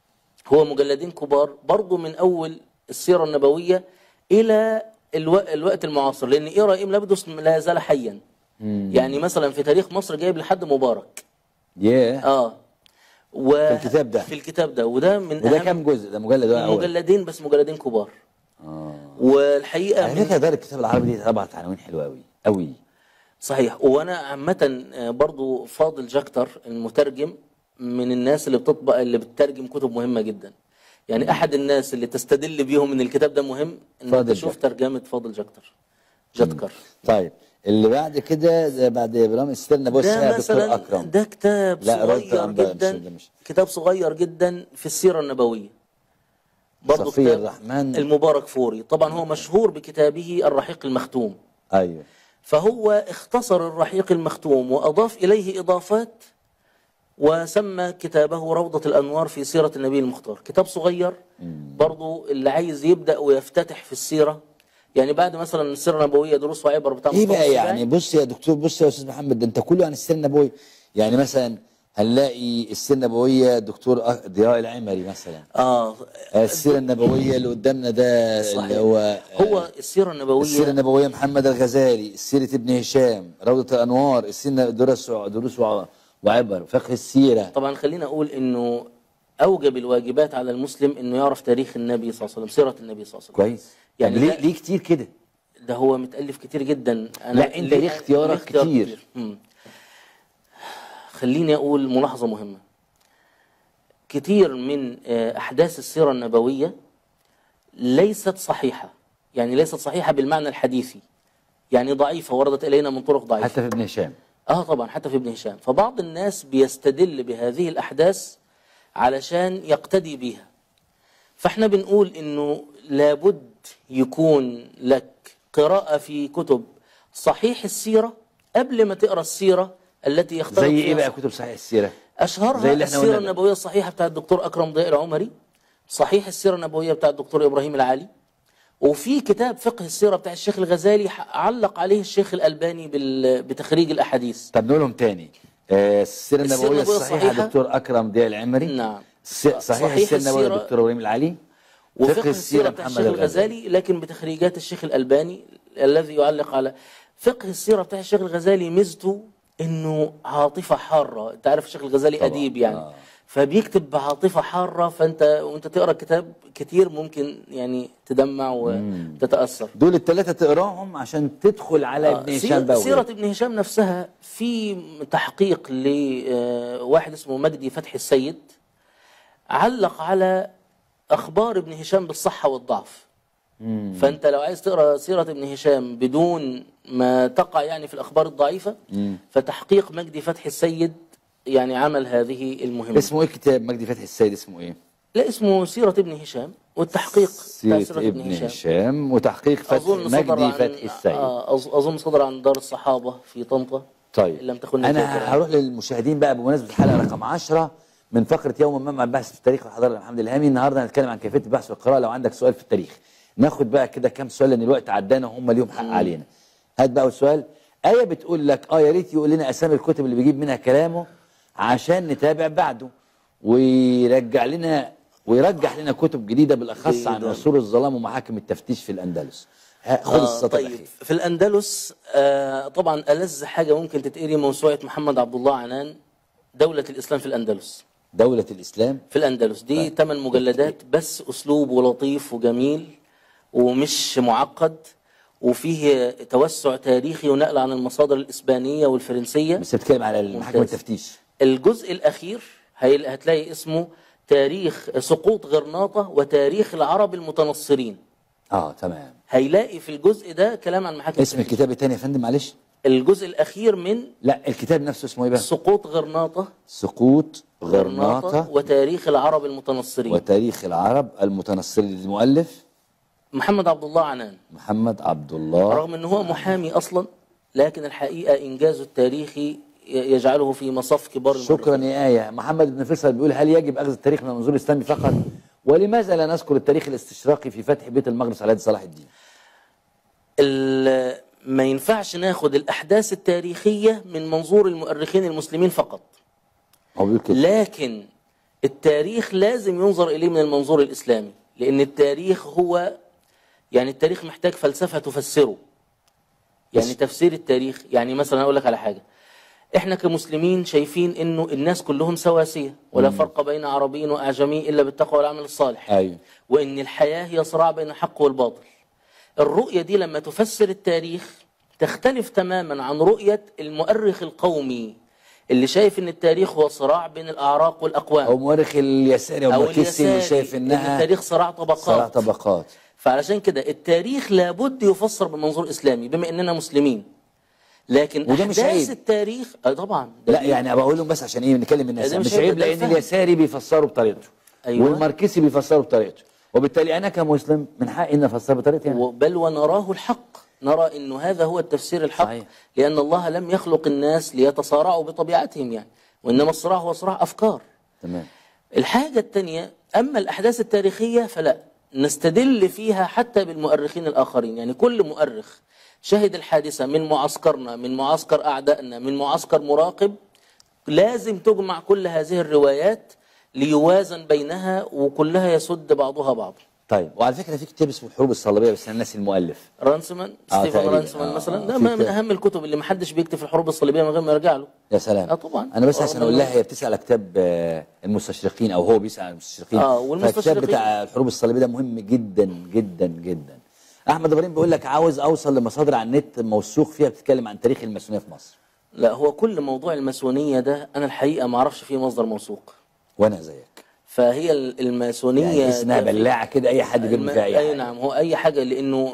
هو مجلدين كبار برضو من أول السيرة النبوية إلى الو... الوقت المعاصر لأن إيرائيم لابيدوس لا زال حيا يعني مثلا في تاريخ مصر جايب لحد مبارك ياه اه و... في الكتاب ده. في الكتاب ده وده من وده أهم كام جزء ده مجلد واحد اول مجلدين بس مجلدين كبار اه والحقيقة على من فكره ده الكتاب العربي دي طبعت عناوين حلوه قوي قوي صحيح وانا عامه آه، برضو فاضل جاكتر المترجم من الناس اللي بتطبق اللي بتترجم كتب مهمه جدا يعني احد الناس اللي تستدل بيهم ان الكتاب ده مهم انك فاضل تشوف جاكتر. ترجمه فاضل جاكتر جاتكر طيب اللي بعد كده ده بعد برامج استنى بص يا ده دكتور مثلا اكرم ده كتاب لا، رد صغير عن ده، مش- جدا ده مش- كتاب صغير جدا في السيره النبويه برضو صفي كتاب الرحمن. المبارك فوري طبعا هو مشهور بكتابه الرحيق المختوم ايوه فهو اختصر الرحيق المختوم وأضاف إليه إضافات وسمى كتابه روضة الأنوار في سيرة النبي المختار كتاب صغير برضو اللي عايز يبدأ ويفتتح في السيرة يعني بعد مثلا السيرة النبوية دروس وعبر بتاع ايه مصطفى بقى السباعي. يعني بص يا دكتور بص يا استاذ محمد ده انت كله عن السيره النبويه يعني مثلا هنلاقي السيره النبويه دكتور أ- ضياء العمري مثلا آه السيره النبويه اللي قدامنا ده صحيح. اللي هو هو السيرة النبوية السيره النبويه محمد الغزالي سيره ابن هشام روضه الانوار السيره دروس دروس وع- وعبر فقه السيره طبعا خلينا أقول إنه اوجب الواجبات على المسلم انه يعرف تاريخ النبي صلى الله عليه وسلم سيره النبي صلى الله عليه وسلم كويس يعني يعني ليه ده- ليه كتير كده ده هو متالف كتير جدا لا، أنت ليه اختيارك اختيار كتير. مم. خليني اقول ملاحظه مهمه كتير من آه، احداث السيره النبويه ليست صحيحه يعني ليست صحيحه بالمعنى الحديثي يعني ضعيفه وردت الينا من طرق ضعيفه حتى في ابن هشام اه طبعا حتى في ابن هشام فبعض الناس بيستدل بهذه الاحداث علشان يقتدي بيها فاحنا بنقول انه لابد يكون لك قراءة في كتب صحيح السيرة قبل ما تقرا السيرة التي يختلط زي فيها ايه بقى كتب صحيح السيره اشهرها زي اللي احنا السيرة قلنا ده. النبوية الصحيحة بتاع الدكتور اكرم ضياء العمري صحيح السيرة النبوية بتاع الدكتور ابراهيم العالي وفي كتاب فقه السيرة بتاع الشيخ الغزالي ح- علق عليه الشيخ الألباني بال- بتخريج الأحاديث طب نقولهم تاني آه، السيره السيرة النبويه النبوية الصحيحه الصحيحة. دكتور اكرم ضياء العمري نعم الس- صحيح السيره النبويه السيرة دكتور ابراهيم العلي وفقه السيرة بتاع الشيخ الغزالي لكن بتخريجات الشيخ الألباني الذي يعلق على فقه السيرة بتاع الشيخ الغزالي ميزته انه عاطفة حارة انت عارف الشيخ الغزالي طبعاً، أديب يعني آه. فبيكتب بعاطفة حارة فانت وانت تقرا كتاب كتير ممكن يعني تدمع وتتأثر دول الثلاثه تقراهم عشان تدخل على ابن آه، هشام سيرة, بقى سيرة وغيره. ابن هشام نفسها في تحقيق لواحد اسمه مجدي فتحي السيد علق على أخبار ابن هشام بالصحة والضعف فأنت لو عايز تقرأ سيرة ابن هشام بدون ما تقع يعني في الأخبار الضعيفة فتحقيق مجدي فتحي السيد يعني عمل هذه المهمة اسمه ايه كتاب مجدي فتحي السيد اسمه ايه لا اسمه سيرة ابن هشام والتحقيق بتاع سيرة ابن هشام وتحقيق فتح أظن صدر مجدي عن فتحي السيد آه أظ- أظن صدر عن دار الصحابة في طنطا طيب إن لم تخن الذاكرة. انا هروح للمشاهدين بقى بمناسبه الحلقه رقم 10 من فقره يوم ما مع البحث في التاريخ والحضاره محمد الهامي النهارده هنتكلم عن كيفيه البحث والقراءه لو عندك سؤال في التاريخ ناخد بقى كده كام سؤال لان الوقت عدانا وهم اليوم حق علينا هات بقى أول سؤال ايه بتقول لك اه يا ريت يقول لنا اسامي الكتب اللي بيجيب منها كلامه عشان نتابع بعده ويرجع لنا ويرجح لنا كتب جديده بالاخص عن جداً. عصور الظلام ومحاكم التفتيش في الاندلس ها، خد آه السطر طيب الاخير في الأندلس آه طبعا ألذ حاجة ممكن تتقري موسوعة محمد عبد الله عنان دولة الإسلام في الأندلس دوله الاسلام في الأندلس دي ثمان مجلدات بس أسلوبه لطيف وجميل ومش معقد وفيه توسع تاريخي ونقل عن المصادر الإسبانية والفرنسية بس بتتكلم على محاكم ممتاز. التفتيش الجزء الأخير هي- هتلاقي اسمه تاريخ سقوط غرناطة وتاريخ العرب المتنصرين اه تمام هيلاقي في الجزء ده كلام عن محاكم اسم التفتيش. الكتاب الثاني يا فندم معلش الجزء الأخير من لا الكتاب نفسه اسمه ايه بقى سقوط غرناطة سقوط غرناطة وتاريخ العرب المتنصرين وتاريخ العرب المتنصرين للمؤلف محمد عبد الله عنان محمد عبد الله رغم ان هو محامي اصلا لكن الحقيقه انجازه التاريخي ي- يجعله في مصاف كبار شكرا المؤرخين. يا آية محمد بن فيصل بيقول هل يجب أخذ التاريخ من المنظور الإسلامي فقط ولماذا لا نذكر التاريخ الاستشراقي في فتح بيت المقدس على يد صلاح الدين ال- ما ينفعش ناخد الاحداث التاريخيه من منظور المؤرخين المسلمين فقط هو بيقول كده لكن التاريخ لازم ينظر اليه من المنظور الاسلامي لان التاريخ هو يعني التاريخ محتاج فلسفه تفسره يعني بس- تفسير التاريخ يعني مثلا اقول لك على حاجه احنا كمسلمين شايفين انه الناس كلهم سواسيه ولا فرق بين عربي واعجمي الا بالتقوى والعمل الصالح أيوه وان الحياه هي صراع بين الحق والباطل الرؤيه دي لما تفسر التاريخ تختلف تماما عن رؤيه المؤرخ القومي اللي شايف ان التاريخ هو صراع بين الاعراق والاقوام أو مؤرخ اليساري أو او ماركسي اللي اليساري شايف إن إنها التاريخ صراع طبقات صراع طبقات فعلشان كده التاريخ لابد يفسر بمنظور اسلامي بما اننا مسلمين لكن وده مش احداث عيب. التاريخ آه طبعا ده لا دي- يعني بقول لهم بس عشان ايه نكلم الناس ده مش مش عيب، عيب ده لان الفهم. اليساري بيفسره بطريقته أيوة. والماركسي بيفسره بطريقته وبالتالي انا كمسلم من حقي ان افسره بطريقتي يعني. بل ونراه الحق نرى انه هذا هو التفسير الحق صحيح. لان الله لم يخلق الناس ليتصارعوا بطبيعتهم يعني وانما الصراع هو صراع افكار تمام الحاجه الثانيه اما الاحداث التاريخيه فلا نستدل فيها حتى بالمؤرخين الاخرين يعني كل مؤرخ شهد الحادثه من معسكرنا من معسكر اعدائنا من معسكر مراقب لازم تجمع كل هذه الروايات ليوازن بينها وكلها يسد بعضها بعضا طيب وعلى فكره في كتاب اسمه الحروب الصليبيه بس انا ناسي المؤلف رانسمان آه، ستيفن تقريباً. رانسمان آه، مثلا آه، ده في ما من كتاب. اهم الكتب اللي ما حدش بيكتب في الحروب الصليبيه من غير ما يرجع له يا سلام آه، طبعا. انا بس آه، عشان اقول لها هي بتسال على كتاب آه، المستشرقين او هو بيسال على المستشرقين آه، والمستشرقين. فالكتاب بتاع الحروب الصليبيه ده مهم جدا جدا جدا احمد ابراهيم بيقول لك عاوز اوصل لمصادر على النت موثوق فيها بتتكلم عن تاريخ الماسونيه في مصر لا هو كل موضوع الماسونيه ده انا الحقيقه ما اعرفش فيه مصدر موثوق وانا زيك فهي ال- الماسونيه يعني تحس انها ده في- بلاعه كده اي حد بيرمي الم- فيها اي اي حاجه نعم هو اي حاجه لانه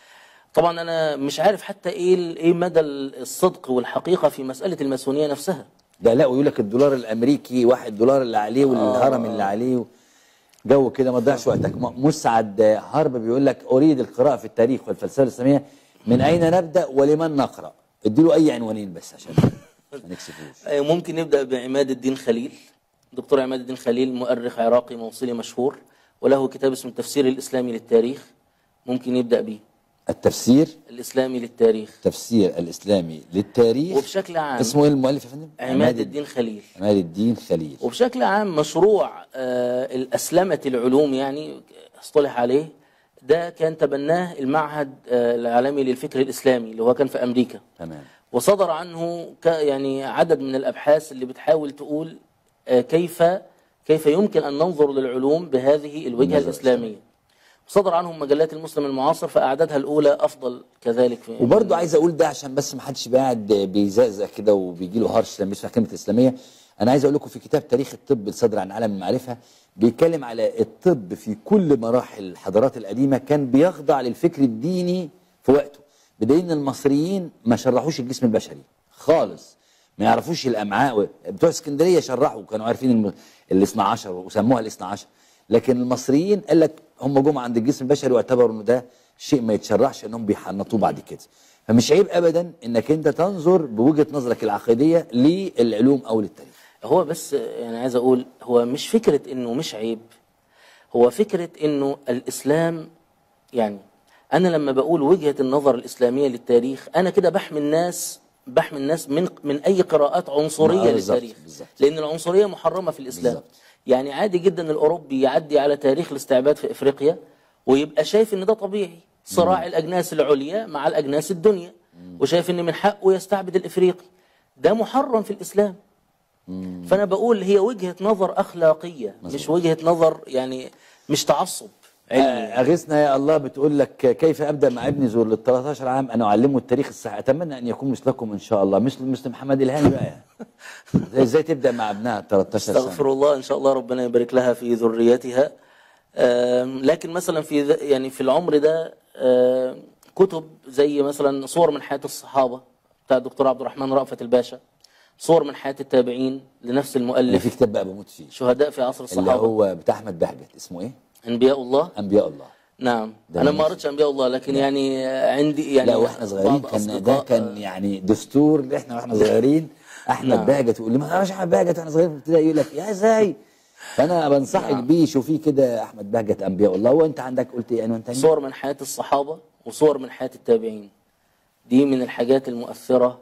طبعا انا مش عارف حتى ايه ال- ايه مدى الصدق والحقيقه في مساله الماسونيه نفسها ده لا ويقول لك الدولار الامريكي واحد دولار اللي عليه والهرم اللي عليه جو كده ما تضيعش وقتك م- مسعد هرب بيقول لك اريد القراءه في التاريخ والفلسفه الاسلاميه من اين نبدا ولمن نقرا اديله اي عنوانين بس عشان ما نكسفوش آه، ممكن نبدا بعماد الدين خليل دكتور عماد الدين خليل مؤرخ عراقي موصلي مشهور وله كتاب اسمه التفسير الاسلامي للتاريخ ممكن يبدا به التفسير الاسلامي للتاريخ التفسير الاسلامي للتاريخ وبشكل عام اسمه ايه المؤلف يا فندم عماد الدين خليل عماد الدين خليل وبشكل عام مشروع آه، الأسلمة العلوم يعني اصطلح عليه ده كان تبناه المعهد آه، العالمي للفكر الإسلامي اللي هو كان في أمريكا تمام وصدر عنه ك- يعني عدد من الأبحاث اللي بتحاول تقول آه، كيف كيف يمكن أن ننظر للعلوم بهذه الوجهة النظرة الإسلامية صدر عنهم مجلات المسلم المعاصر فأعدادها الأولى أفضل كذلك في وبرضه عايز اقول ده عشان بس ما حدش يبقى قاعد بيزقزق كده وبيجي له هرش لما يسمع كلمه اسلاميه انا عايز اقول لكم في كتاب تاريخ الطب الصادر عن عالم المعرفه بيتكلم على الطب في كل مراحل الحضارات القديمه كان بيخضع للفكر الديني في وقته بدليل ان المصريين ما شرحوش الجسم البشري خالص ما يعرفوش الامعاء و- بتوع اسكندريه شرحوا كانوا عارفين الم- الاثنى عشر وسموها الاثنى عشر لكن المصريين قال لك هم جم عند الجسم البشري واعتبروا انه ده شيء ما يتشرحش انهم بيحنطوه بعد كده فمش عيب ابدا انك انت تنظر بوجهه نظرك العقيديه للعلوم او للتاريخ هو بس يعني عايز اقول هو مش فكره انه مش عيب هو فكره انه الاسلام يعني انا لما بقول وجهه النظر الاسلاميه للتاريخ انا كده بحمي الناس بحمي الناس من من اي قراءات عنصريه آه، بالظبط، للتاريخ بالظبط. لان العنصريه محرمه في الاسلام بالظبط. يعني عادي جدا الاوروبي يعدي على تاريخ الاستعباد في افريقيا ويبقى شايف ان ده طبيعي صراع الاجناس العليا مع الاجناس الدنيا وشايف ان من حقه يستعبد الافريقي ده محرم في الاسلام فانا بقول هي وجهه نظر اخلاقيه مش وجهه نظر يعني مش تعصب علمي آه، اغثنا يا الله بتقول لك كيف ابدا مع ابني ذو ال 13 عام ان اعلمه التاريخ الصحيح اتمنى ان يكون مثلكم ان شاء الله مثل مثل محمد الهاني بقى ازاي تبدا مع ابنها 13 سنه استغفر الله ان شاء الله ربنا يبارك لها في ذريتها آم، لكن مثلا في ذ- يعني في العمر ده آم، كتب زي مثلا صور من حياه الصحابه بتاع الدكتور عبد الرحمن رأفت الباشا صور من حياه التابعين لنفس اللي المؤلف في كتاب بقى بموت فيه شهداء في عصر اللي الصحابه هو بتاع احمد بهجت اسمه ايه انبياء الله انبياء الله نعم ده انا ماشي. ما قريتش انبياء الله لكن يعني عندي يعني لا واحنا صغيرين بعض كان ده أصدقاء، كان يعني دستور اللي احنا واحنا صغيرين احمد نعم. بهجت يقول لي ما تعرفش احمد بهجت واحنا صغيرين في ابتدائي يقول لك يا ازاي فانا بنصحك نعم. بيه شوفيه كده احمد بهجت انبياء الله وانت عندك قلت ايه عنوان تاني صور من حياة الصحابة وصور من حياة التابعين دي من الحاجات المؤثرة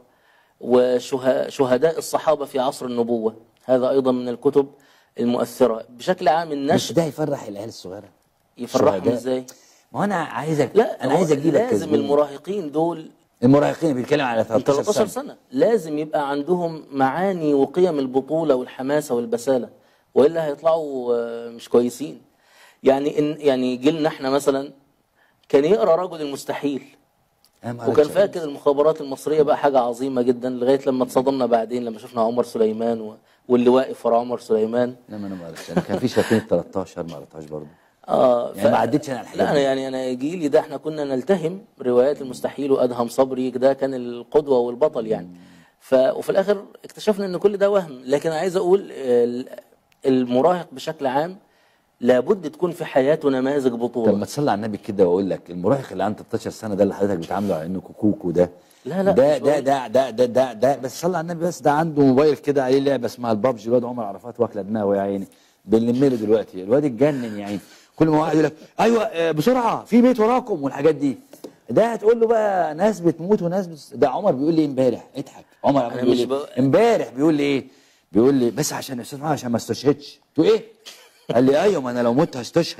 وشهداء الصحابة في عصر النبوة هذا أيضا من الكتب المؤثرة بشكل عام مش النشر ده يفرح العيال الصغيره يفرحهم شهداء. ازاي ما هو انا عايزك لا انا هو عايز اجيبك لازم كزبون. المراهقين دول المراهقين بيتكلم على 13 13 سنه سنة لازم يبقى عندهم معاني وقيم البطولة والحماسة والبسالة وإلا هيطلعوا آه، مش كويسين يعني إن يعني جيلنا احنا مثلا كان يقرا رجل المستحيل أنا ما وكان قريتش فاكر المخابرات المصرية بقى حاجة عظيمة جدا لغاية لما اتصدمنا بعدين لما شفنا عمر سليمان و... واللي واقف ورا عمر سليمان لا ما انا ما قريتش انا كان في شاكين 13 ما قريتهاش برضه اه يعني ما عدتش أنا الحاجات لا انا دي. يعني انا جيلي ده احنا كنا نلتهم روايات المستحيل وادهم صبري ده كان القدوه والبطل يعني ف وفي الاخر اكتشفنا ان كل ده وهم لكن عايز اقول ال- المراهق بشكل عام لابد تكون في حياته نماذج طب بطوله ما تصلي على النبي كده واقول لك المراهق اللي عنده 13 سنه ده اللي حضرتك بتعامله على انه كوكوكو ده لا لا ده مش ده بقول- ده ده ده ده ده بس صلى على النبي بس ده عنده موبايل كده عليه لعبه اسمها البابجي الواد عمر عرفات واكله دماغه يا عيني بنلم له دلوقتي الواد اتجنن يعني كل ما واحد يقول لك ايوه آه، بسرعه في بيت وراكم والحاجات دي ده هتقول له بقى ناس بتموت وناس بت... ده عمر بيقول لي امبارح اضحك عمر عمال أنا بيقول مش لي بق- امبارح بيقول لي ايه بيقول لي بس عشان استاذ عشان ما استشهدش قلت له ايه قال لي ايوه ما انا لو مت هستشهد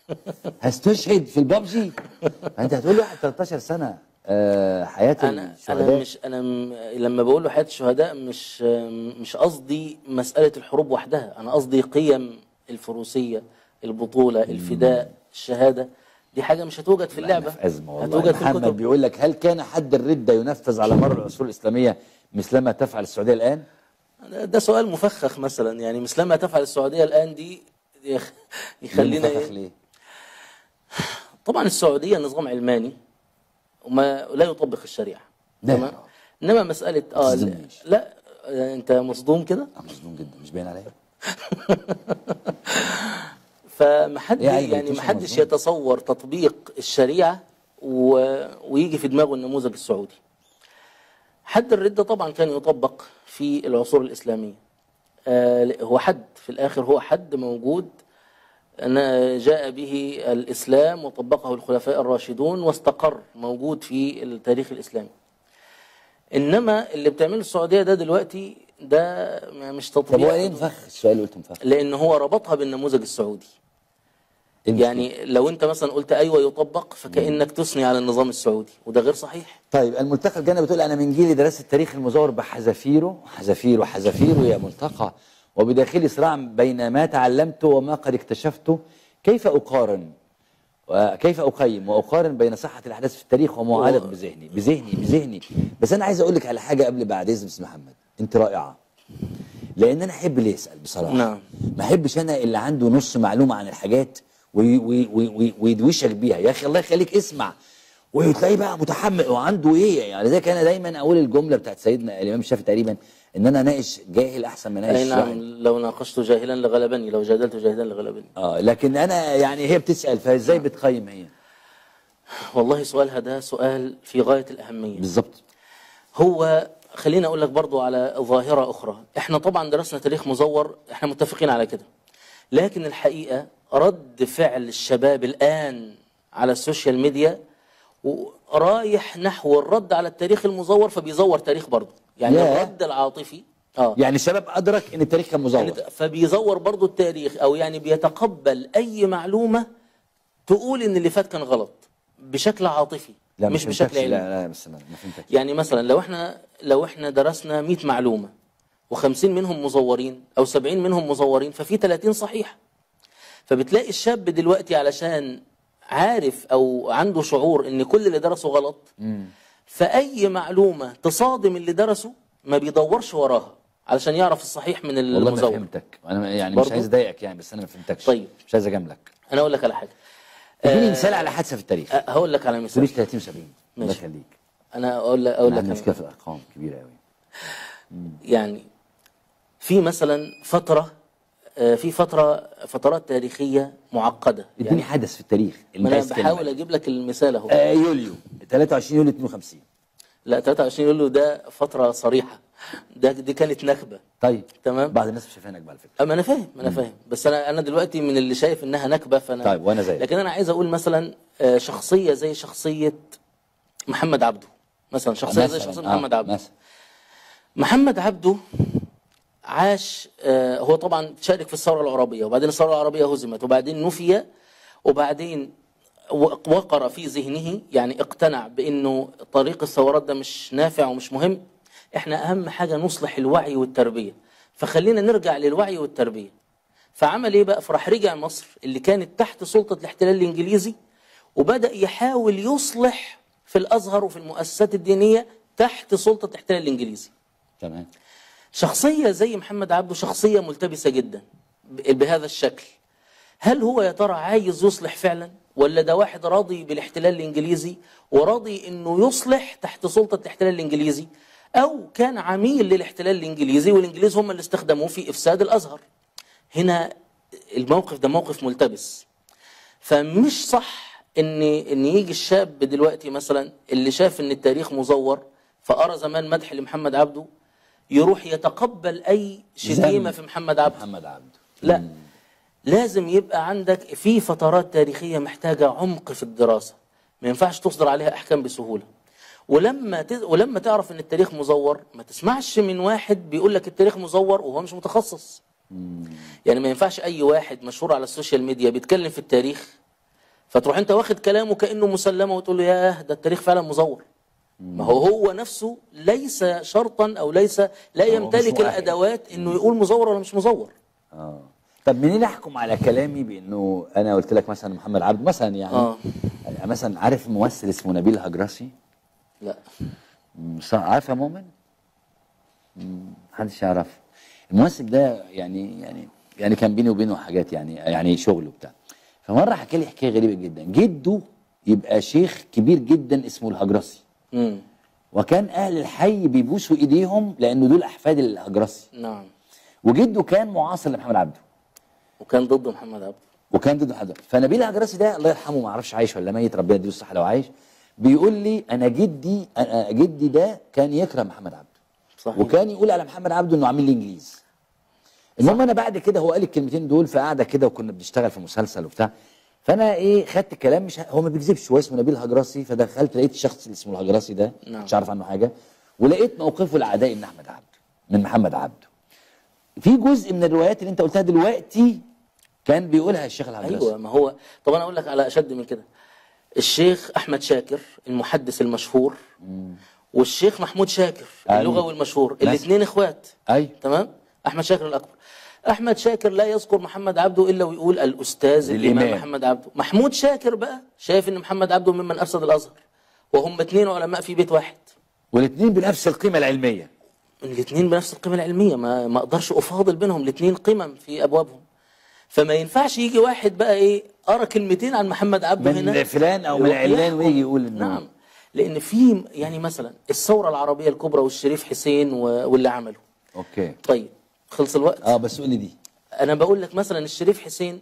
هستشهد في البابجي انت هتقول لي واحد 13 سنه آه حياه انا انا الشهداء مش انا م- لما بقول له حياه الشهداء مش مش قصدي مساله الحروب وحدها انا قصدي قيم الفروسيه البطوله الفداء الشهاده دي حاجه مش هتوجد في اللعبه في ازمه والله هتوجد في محمد الكتب بيقول لك هل كان حد الرده ينفذ على مر العصور الاسلاميه مثلما تفعل السعوديه الان؟ ده سؤال مفخخ مثلا يعني مثلما تفعل السعوديه الان دي يخ- يخلينا مفخخ إيه؟ ليه؟ طبعا السعوديه نظام علماني وما لا يطبق الشريعه لا. تمام انما مساله اه لا, تصدمنيش. لا آه، انت مصدوم كده انا مصدوم جدا مش باين عليا فمحد إيه عيب يعني الكوسة محدش مظلوم؟ يتصور تطبيق الشريعه و... ويجي في دماغه النموذج السعودي حد الردة طبعا كان يطبق في العصور الإسلامية آه، هو حد في الآخر هو حد موجود أنا جاء به الإسلام وطبقه الخلفاء الراشدون واستقر موجود في التاريخ الإسلامي إنما اللي بتعمله السعودية ده دلوقتي ده مش طب تطبيق هو ليه مفخ السؤال اللي قلت مفخ؟ لأن هو ربطها بالنموذج السعودي إيه المشكلة؟ يعني لو أنت مثلا قلت أيوة يطبق فكأنك تثني على النظام السعودي وده غير صحيح طيب الملتقى الجنة بتقول أنا من جيل دراسة التاريخ المزور بحذافيره حذافيره حذافيره يا ملتقى وبداخلي صراع بين ما تعلمته وما قد اكتشفته كيف أقارن وكيف أقيم وأقارن بين صحة الأحداث في التاريخ ومعالج بذهني بذهني بذهني بس أنا عايز أقول لك على حاجة قبل بعد إذن أستاذ محمد أنت رائعة لأن أنا أحب اللي يسأل بصراحة نعم. ما أحبش أنا اللي عنده نص معلومة عن الحاجات وي- وي- وي- وي- ويدوشك بيها يا أخي الله يخليك اسمع وتلاقيه بقى متحمل وعنده ايه يعني زي انا دايما اقول الجمله بتاعت سيدنا الامام الشافعي تقريبا ان انا اناقش جاهل احسن من أي اناقش نعم واحد لو ناقشت جاهلا لغلبني لو جادلت جاهلا لغلبني اه لكن انا يعني هي بتسال فازاي بتقيم هي والله سؤالها ده سؤال في غاية الأهمية بالظبط هو خليني أقول لك برضو على ظاهرة أخرى إحنا طبعا درسنا تاريخ مزور إحنا متفقين على كده لكن الحقيقة رد فعل الشباب الآن على السوشيال ميديا رايح نحو الرد على التاريخ المزور فبيزور تاريخ برضه يعني ياه. الرد العاطفي اه يعني الشباب ادرك ان التاريخ كان مزور يعني فبيزور برضه التاريخ او يعني بيتقبل اي معلومه تقول ان اللي فات كان غلط بشكل عاطفي لا ما مش بشكل فهمتكش. علمي لا لا بس ما ما فهمتكش يعني مثلا لو احنا لو احنا درسنا 100 معلومه و50 منهم مزورين او 70 منهم مزورين ففي 30 صحيح فبتلاقي الشاب دلوقتي علشان عارف او عنده شعور ان كل اللي درسه غلط فاي معلومه تصادم اللي درسه ما بيدورش وراها علشان يعرف الصحيح من والله ما المزور فهمتك انا يعني مش برضو؟ عايز اضايقك يعني بس انا ما فهمتكش طيب. مش عايز اجاملك انا اقول لك على حاجه اديني مثال على حادثه في التاريخ أه، هقول لك على ما مثال تقوليش 30 70 الله ماشي. يخليك انا اقول لك اقول انا لك عندي أنا. مشكله في الارقام كبيره قوي يعني في مثلا فترة آه، في فترة فترات تاريخية معقدة اديني يعني حدث في التاريخ ما اللي انا عايز تتكلم بحاول عليه. اجيب لك المثال اهو آه يوليو 23 يوليو 52 لا 23 يوليو ده فترة صريحة ده دي كانت نكبة طيب تمام بعض الناس مش شايفاها نكبه على فكره اما انا فاهم ما انا فاهم بس انا انا دلوقتي من اللي شايف انها نكبة فانا طيب، وأنا زيك. لكن انا عايز اقول مثلا آه، شخصية زي شخصية محمد عبده مثلا شخصية زي مثلاً، شخصية آه، محمد عبده مثلا محمد عبده عاش آه، هو طبعا شارك في الثورة العربية وبعدين الثورة العربية هزمت وبعدين نفي وبعدين و- وقر في ذهنه يعني اقتنع بأنه طريق الثورات ده مش نافع ومش مهم احنا أهم حاجة نصلح الوعي والتربية فخلينا نرجع للوعي والتربية فعمل ايه بقى فراح رجع مصر اللي كانت تحت سلطة الاحتلال الإنجليزي وبدأ يحاول يصلح في الأزهر وفي المؤسسات الدينية تحت سلطة الاحتلال الإنجليزي تمام شخصية زي محمد عبده شخصية ملتبسة جدا ب- بهذا الشكل هل هو يا ترى عايز يصلح فعلا ولا ده واحد راضي بالاحتلال الإنجليزي وراضي أنه يصلح تحت سلطة الاحتلال الإنجليزي أو كان عميل للاحتلال الإنجليزي والإنجليز هم اللي استخدموه في إفساد الأزهر هنا الموقف ده موقف ملتبس فمش صح ان ان يجي الشاب دلوقتي مثلا اللي شاف ان التاريخ مزور فارى زمان مدح لمحمد عبده يروح يتقبل اي شتيمه ذم. في محمد عبده محمد عبده لا لازم يبقى عندك في فترات تاريخيه محتاجه عمق في الدراسه ما ينفعش تصدر عليها احكام بسهوله ولما تز... ولما تعرف ان التاريخ مزور ما تسمعش من واحد بيقول لك التاريخ مزور وهو مش متخصص يعني ما ينفعش اي واحد مشهور على السوشيال ميديا بيتكلم في التاريخ فتروح انت واخد كلامه كانه مسلمه وتقول له ياه ده التاريخ فعلا مزور ما هو هو نفسه ليس شرطا او ليس لا مش يمتلك مؤهل. الادوات انه يقول مزور ولا مش مزور اه طب منين احكم على كلامي بانه انا قلت لك مثلا محمد عبد مثلا يعني آه. يعني مثلا عارف ممثل اسمه نبيل هجرسي لا مم، صح- عارف يا مؤمن؟ مم، محدش يعرف الممثل ده يعني يعني يعني كان بيني وبينه حاجات يعني يعني شغل وبتاع فمره حكى لي حكايه غريبه جدا جده يبقى شيخ كبير جدا اسمه الهجرسي امم وكان اهل الحي بيبوسوا ايديهم لانه دول احفاد الهجرسي نعم وجده كان معاصر لمحمد عبده وكان ضد محمد عبده وكان ضد حد فنبيل الهجرسي ده الله يرحمه ما اعرفش عايش ولا ميت ربنا يديله الصحه لو عايش بيقول لي انا جدي أنا جدي ده كان يكره محمد عبده صحيح وكان يقول على محمد عبده انه عامل لي انجليز المهم انا بعد كده هو قال الكلمتين دول في قعده كده وكنا بنشتغل في مسلسل وبتاع فانا ايه خدت الكلام مش ه- هو ما بيكذبش هو اسمه نبيل هجرسي فدخلت لقيت الشخص اللي اسمه الهجرسي ده نعم. مش عارف عنه حاجه ولقيت موقفه العدائي من احمد عبده من محمد عبده في جزء من الروايات اللي انت قلتها دلوقتي كان بيقولها الشيخ الهجرسي ايوه ما هو طب انا اقول لك على اشد من كده الشيخ احمد شاكر المحدث المشهور والشيخ محمود شاكر أيوة. اللغوي المشهور مثلا. الاثنين اخوات ايوه تمام احمد شاكر الاكبر احمد شاكر لا يذكر محمد عبده الا ويقول الاستاذ الامام الإمام. محمد عبده محمود شاكر بقى شايف ان محمد عبده ممن افسد الازهر وهم اثنين علماء في بيت واحد والاثنين بنفس القيمه العلميه الاثنين بنفس القيمه العلميه ما ما اقدرش افاضل بينهم الاثنين قمم في ابوابهم فما ينفعش يجي واحد بقى ايه قرا كلمتين عن محمد عبده من هنا فلان أو من علان يحكم. ويجي يقول إنه- نعم لان في يعني مثلا الثوره العربيه الكبرى والشريف حسين و- واللي عمله اوكي طيب خلص الوقت اه بس قول لي دي انا بقول لك مثلا الشريف حسين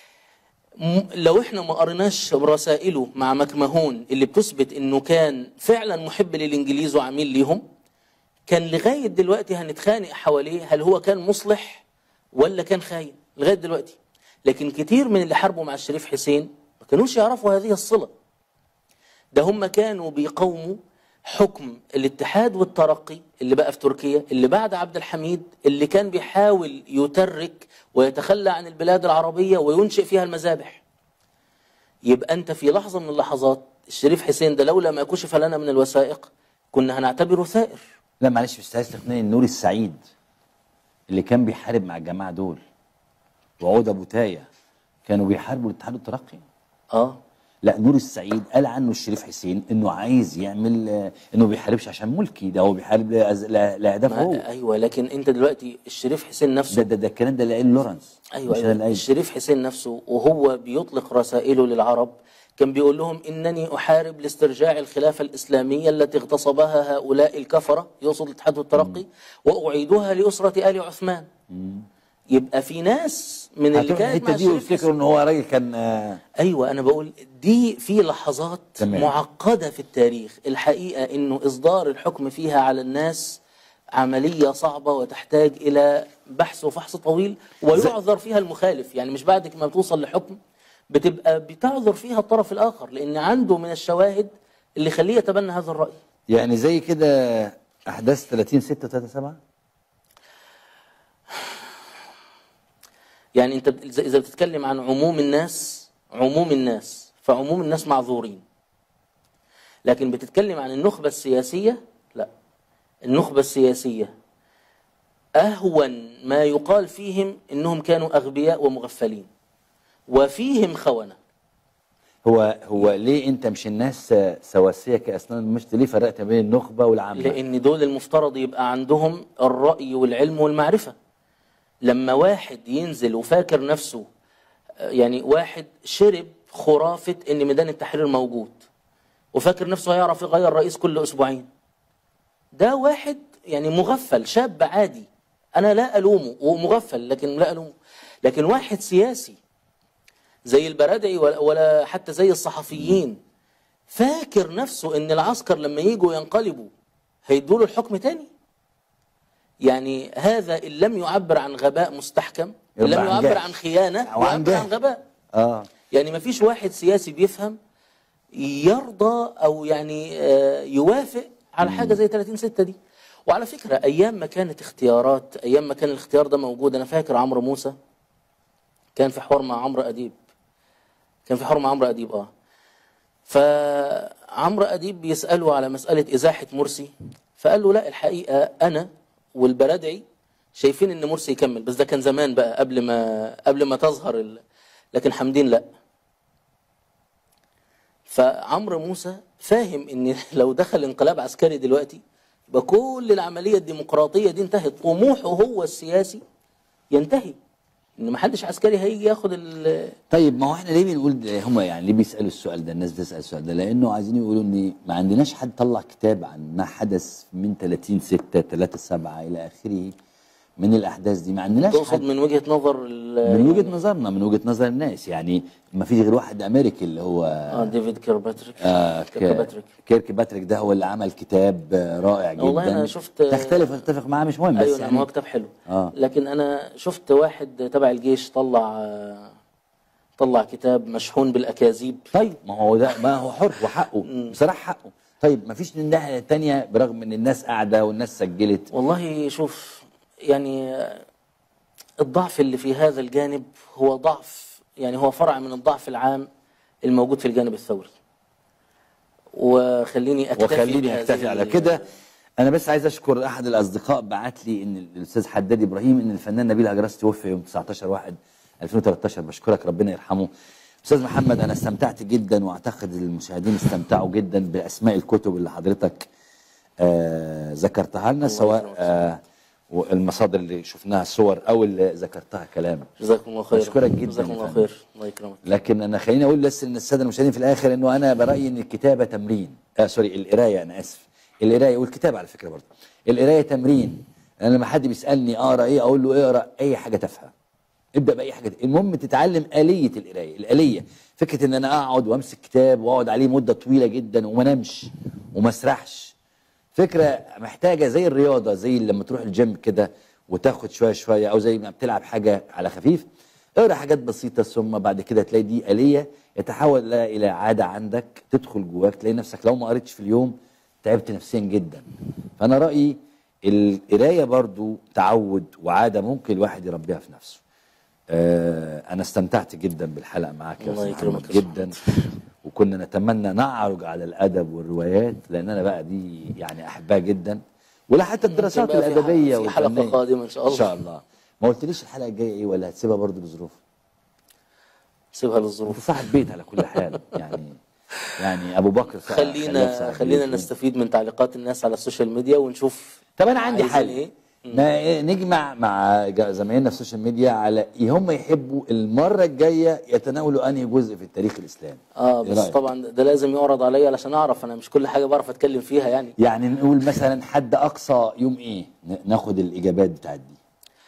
م- لو احنا ما قريناش رسائله مع مكمهون اللي بتثبت انه كان فعلا محب للانجليز وعميل ليهم كان لغايه دلوقتي هنتخانق حواليه هل هو كان مصلح ولا كان خاين لغايه دلوقتي لكن كتير من اللي حاربوا مع الشريف حسين ما كانوش يعرفوا هذه الصله ده هم كانوا بيقاوموا حكم الاتحاد والترقي اللي بقى في تركيا اللي بعد عبد الحميد اللي كان بيحاول يترك ويتخلى عن البلاد العربية وينشئ فيها المذابح يبقى أنت في لحظة من اللحظات الشريف حسين ده لولا ما كشف لنا من الوثائق كنا هنعتبره ثائر لا معلش بس عايز تقنعني النور السعيد اللي كان بيحارب مع الجماعه دول وعود ابو تايه كانوا بيحاربوا الاتحاد والترقي اه لا نور السعيد قال عنه الشريف حسين انه عايز يعمل آه، انه بيحاربش عشان ملكي ده هو بيحارب لأز- ل- لاهدافه هو ما ايوه لكن انت دلوقتي الشريف حسين نفسه ده ده, ده الكلام ده اللي قاله لورنس ايوه, مش أيوة. أنا اللي الشريف حسين نفسه وهو بيطلق رسائله للعرب كان بيقول لهم انني احارب لاسترجاع الخلافه الاسلاميه التي اغتصبها هؤلاء الكفره يقصد الاتحاد والترقي واعيدها لاسره ال عثمان يبقى في ناس من اللي هتروح كانت الحته مع دي الشريف ويفتكروا ان هو راجل كان آه، ايوه انا بقول دي في لحظات تمام. معقده في التاريخ الحقيقه انه اصدار الحكم فيها على الناس عمليه صعبه وتحتاج الى بحث وفحص طويل ويعذر فيها المخالف يعني مش بعد ما بتوصل لحكم بتبقى بتعذر فيها الطرف الاخر لان عنده من الشواهد اللي يخليه يتبنى هذا الراي يعني زي كده احداث 30 6 3 7 يعني انت بت- اذا بتتكلم عن عموم الناس عموم الناس فعموم الناس معذورين لكن بتتكلم عن النخبة السياسية لا النخبة السياسية أهون ما يقال فيهم إنهم كانوا أغبياء ومغفلين وفيهم خونة هو هو ليه انت مش الناس آه، سواسيه كاسنان المشط ليه فرقت بين النخبه والعامه لأن دول المفترض يبقى عندهم الرأي والعلم والمعرفة لما واحد ينزل وفاكر نفسه يعني واحد شرب خرافة إن ميدان التحرير موجود وفاكر نفسه هيعرف يغير رئيس كل أسبوعين ده واحد يعني مغفل شاب عادي أنا لا ألومه ومغفل لكن لا ألومه لكن واحد سياسي زي البرادعي ولا, ولا حتى زي الصحفيين فاكر نفسه ان العسكر لما يجوا ينقلبوا هيدوا له الحكم تاني يعني هذا ان لم يعبر عن غباء مستحكم ان يبقى لم عن يعبر جهل. عن خيانه أو عن يعبر عن جهل. غباء اه يعني ما فيش واحد سياسي بيفهم يرضى او يعني آه، يوافق على حاجه زي 30 6 دي وعلى فكره ايام ما كانت اختيارات ايام ما كان الاختيار ده موجود انا فاكر عمرو موسى كان في حوار مع عمرو اديب كان في حوار مع عمرو اديب اه فعمرو اديب بيساله على مساله ازاحه مرسي فقال له لا الحقيقه انا والبرادعي شايفين ان مرسي يكمل بس ده كان زمان بقى قبل ما قبل ما تظهر ال... لكن حمدين لا فعمرو موسى فاهم ان لو دخل انقلاب عسكري دلوقتي يبقى كل العمليه الديمقراطيه دي انتهت طموحه هو السياسي ينتهي ان محدش عسكري هيجي ياخد ال طيب ما هو احنا ليه بنقول هم يعني ليه بيسالوا السؤال ده الناس بتسال السؤال ده لانه عايزين يقولوا ان ما عندناش حد طلع كتاب عن ما حدث من 30 6 3 7 الى اخره من الاحداث دي ما عندناش تقصد حد من وجهه نظر ال- من وجهه نظرنا من وجهه نظر الناس يعني ما فيش غير واحد امريكي اللي هو اه ديفيد كيرباتريك آه كيرباتريك ك- كيرك باتريك ده هو اللي عمل كتاب آه، رائع جدا والله أنا شفت- تختلف وتتفق معاه مش مهم بس ايوه نعم يعني هو كتاب حلو آه. لكن انا شفت واحد تبع الجيش طلع آه، طلع كتاب مشحون بالاكاذيب طيب ما هو ده ما هو حر وحقه بصراحه حقه طيب ما فيش من الناحيه الثانيه برغم ان الناس قاعده والناس سجلت والله شوف يعني آه، الضعف اللي في هذا الجانب هو ضعف يعني هو فرع من الضعف العام الموجود في الجانب الثوري وخليني اكتفي وخليني بهذه اكتفي على ال- كده انا بس عايز اشكر احد الاصدقاء بعت لي ان الاستاذ حداد ابراهيم ان الفنان نبيل هجرس توفي يوم 19 1 2013 بشكرك ربنا يرحمه استاذ محمد انا استمتعت جدا واعتقد المشاهدين استمتعوا جدا باسماء الكتب اللي حضرتك آه ذكرتها لنا سواء يكرمك. آه المصادر اللي شفناها صور او اللي ذكرتها كلام جزاكم الله خير بشكرك جدا جزاكم يا الله فندم. خير الله يكرمك لكن انا خليني اقول بس ان الساده المشاهدين في الاخر انه انا برايي ان الكتابه تمرين آه سوري القرايه انا اسف القرايه والكتابه على فكره برضه القرايه تمرين انا لما حد بيسالني اقرا ايه اقول له اقرا اي حاجه تافهه ابدا باي حاجه المهم تتعلم اليه القرايه الاليه فكره ان انا اقعد وامسك كتاب واقعد عليه مده طويله جدا وما انامش وما اسرحش فكره محتاجه زي الرياضه زي لما تروح الجيم كده وتاخد شويه شويه او زي ما بتلعب حاجه على خفيف اقرا حاجات بسيطه ثم بعد كده تلاقي دي اليه يتحول لها الى عاده عندك تدخل جواك تلاقي نفسك لو ما قريتش في اليوم تعبت نفسيا جدا فانا رايي القرايه برضو تعود وعاده ممكن الواحد يربيها في نفسه آه انا استمتعت جدا بالحلقه معاك يا الله استاذ يكرمك محمد يا جدا وكنا نتمنى نعرج على الادب والروايات لان انا بقى دي يعني احبها جدا ولا حتى الدراسات بقى في ح- الادبيه في حلقة والفنية. قادمة إن شاء الله. ان شاء الله ما قلتليش الحلقه الجايه ايه ولا هتسيبها برضه لظروف سيبها انت للظروف صاحب بيت على كل حال يعني يعني ابو بكر صاحب- خليك خلينا صاحب خلينا بيت. نستفيد من تعليقات الناس على السوشيال ميديا ونشوف طب انا عندي عايزين حل ايه ما نجمع مع جا- زمايلنا في السوشيال ميديا على إيه هم يحبوا المره الجايه يتناولوا انهي جزء في التاريخ الاسلامي اه إيه بس رأيك؟ طبعا ده لازم يعرض عليا علشان اعرف انا مش كل حاجه بعرف اتكلم فيها يعني يعني نقول مثلا حد اقصى يوم ايه ن- ناخد الاجابات بتاعت دي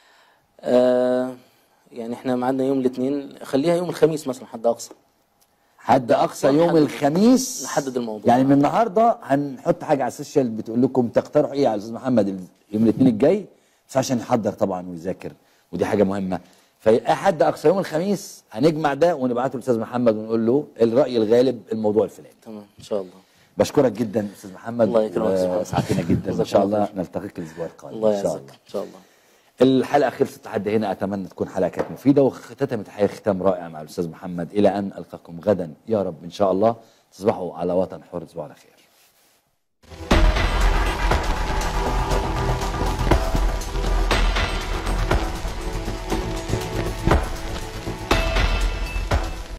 آه يعني احنا معادنا يوم الاثنين خليها يوم الخميس مثلا حد اقصى حد اقصى يوم نحدد- الخميس نحدد الموضوع. يعني من النهارده هنحط حاجه على السوشيال بتقول لكم تقترحوا ايه على الاستاذ محمد ال- يوم الاثنين الجاي بس عشان يحضر طبعا ويذاكر ودي حاجه مهمه فحد اقصى يوم الخميس هنجمع ده ونبعته للاستاذ محمد ونقول له الراي الغالب الموضوع الفلاني تمام ان شاء الله بشكرك جدا استاذ محمد الله يكرمك يا سبحان. وسعدتنا جدا ان جزاك شاء الله الله خير. نلتقيك الاسبوع القادم الله ان شاء يعزك الله ان شاء الله الحلقه خلصت لحد هنا اتمنى تكون حلقه كانت مفيده واختتمت حقيقة ختام رائع مع الاستاذ محمد الى ان القاكم غدا يا رب ان شاء الله تصبحوا على وطن حر تصبحوا على خير